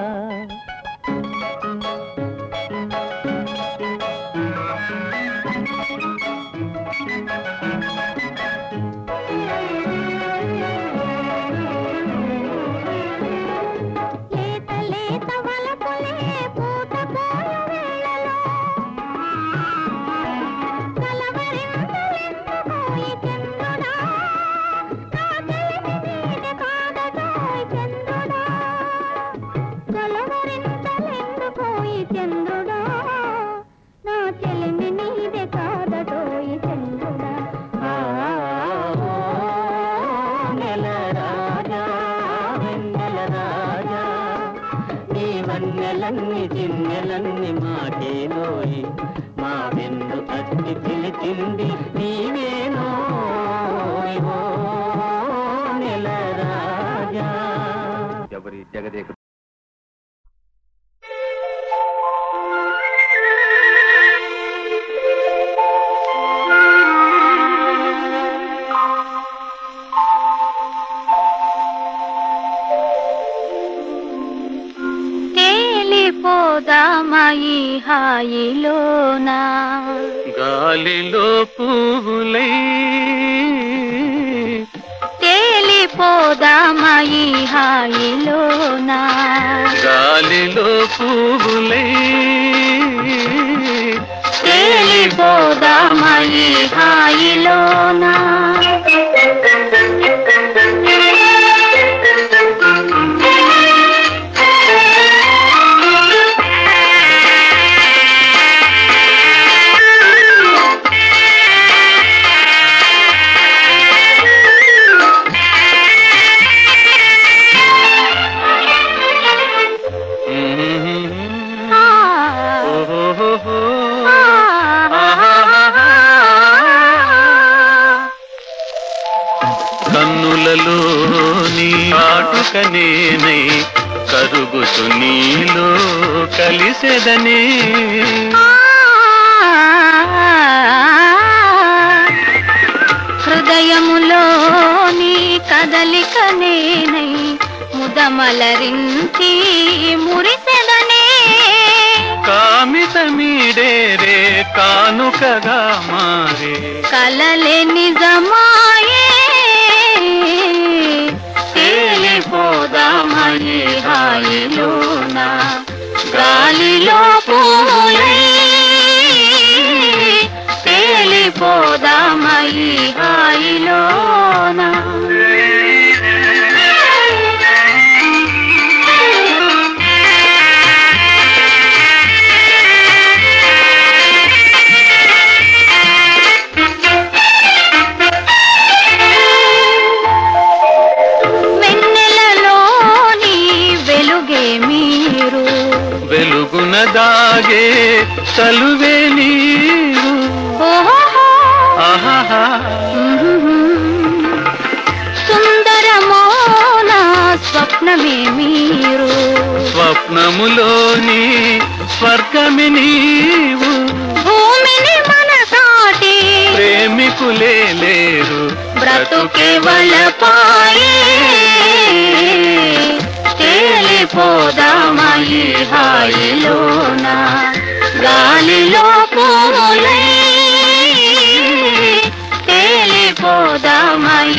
లేత లేత వలపులే పూత పోయ వేళలో కలవరింతలెందుకోయి చంద్రుడా నా చెలిమి నీది కాదటోయ్ చంద్రుడా కలవరింతలెందుకోయి చంద్రుడా నా చెలిమి నీది కాదటోయ్ చంద్రుడా ఆ, ఓ నెల రాజా వెన్నెల రాజా నీ వన్నెలన్ని చిన్నెలన్ని మాకేలోయి మా వెన్ను తట్టి పిలిచింది నీవేనోయ్ ఓ నెల రాజా ఎవరి జగదేక తేలిపోదామా ఈ హాయిలోనా గాలిలో పువ్వులై తేలిపోదామా ఈ హాయిలోనా గాలిలో పువ్వులై తేలిపో ఈ హాయిలోనా కన్నులలోని ఆటుక నేనై కరుగుతు నీలో కలిసెదనే హృదయములోని కదలిక నేనై ముదమలరించి మురిసెదనే కామిత మీడేరే కానుకగా మారే కలలే నిజమాయే తేలిపోదామని హాయిలోన గాలిలో పూలై తేలిపోదామయి హాయిలోన వెన్నెలలోని వెలుగే మీరు వెలుగున దాగే చలువే నీరు ఓహో ఆహాహా సుందరమోన స్వప్నమే మీరు స్వప్నములోని స్వర్గమి నీవు భూమిని మనసాటి ప్రేమికులే లేరు బ్రతుకే వలపాయే తేలిపోదామయి హాయిలోన గాలిలో పూలై తేలిపోదామయి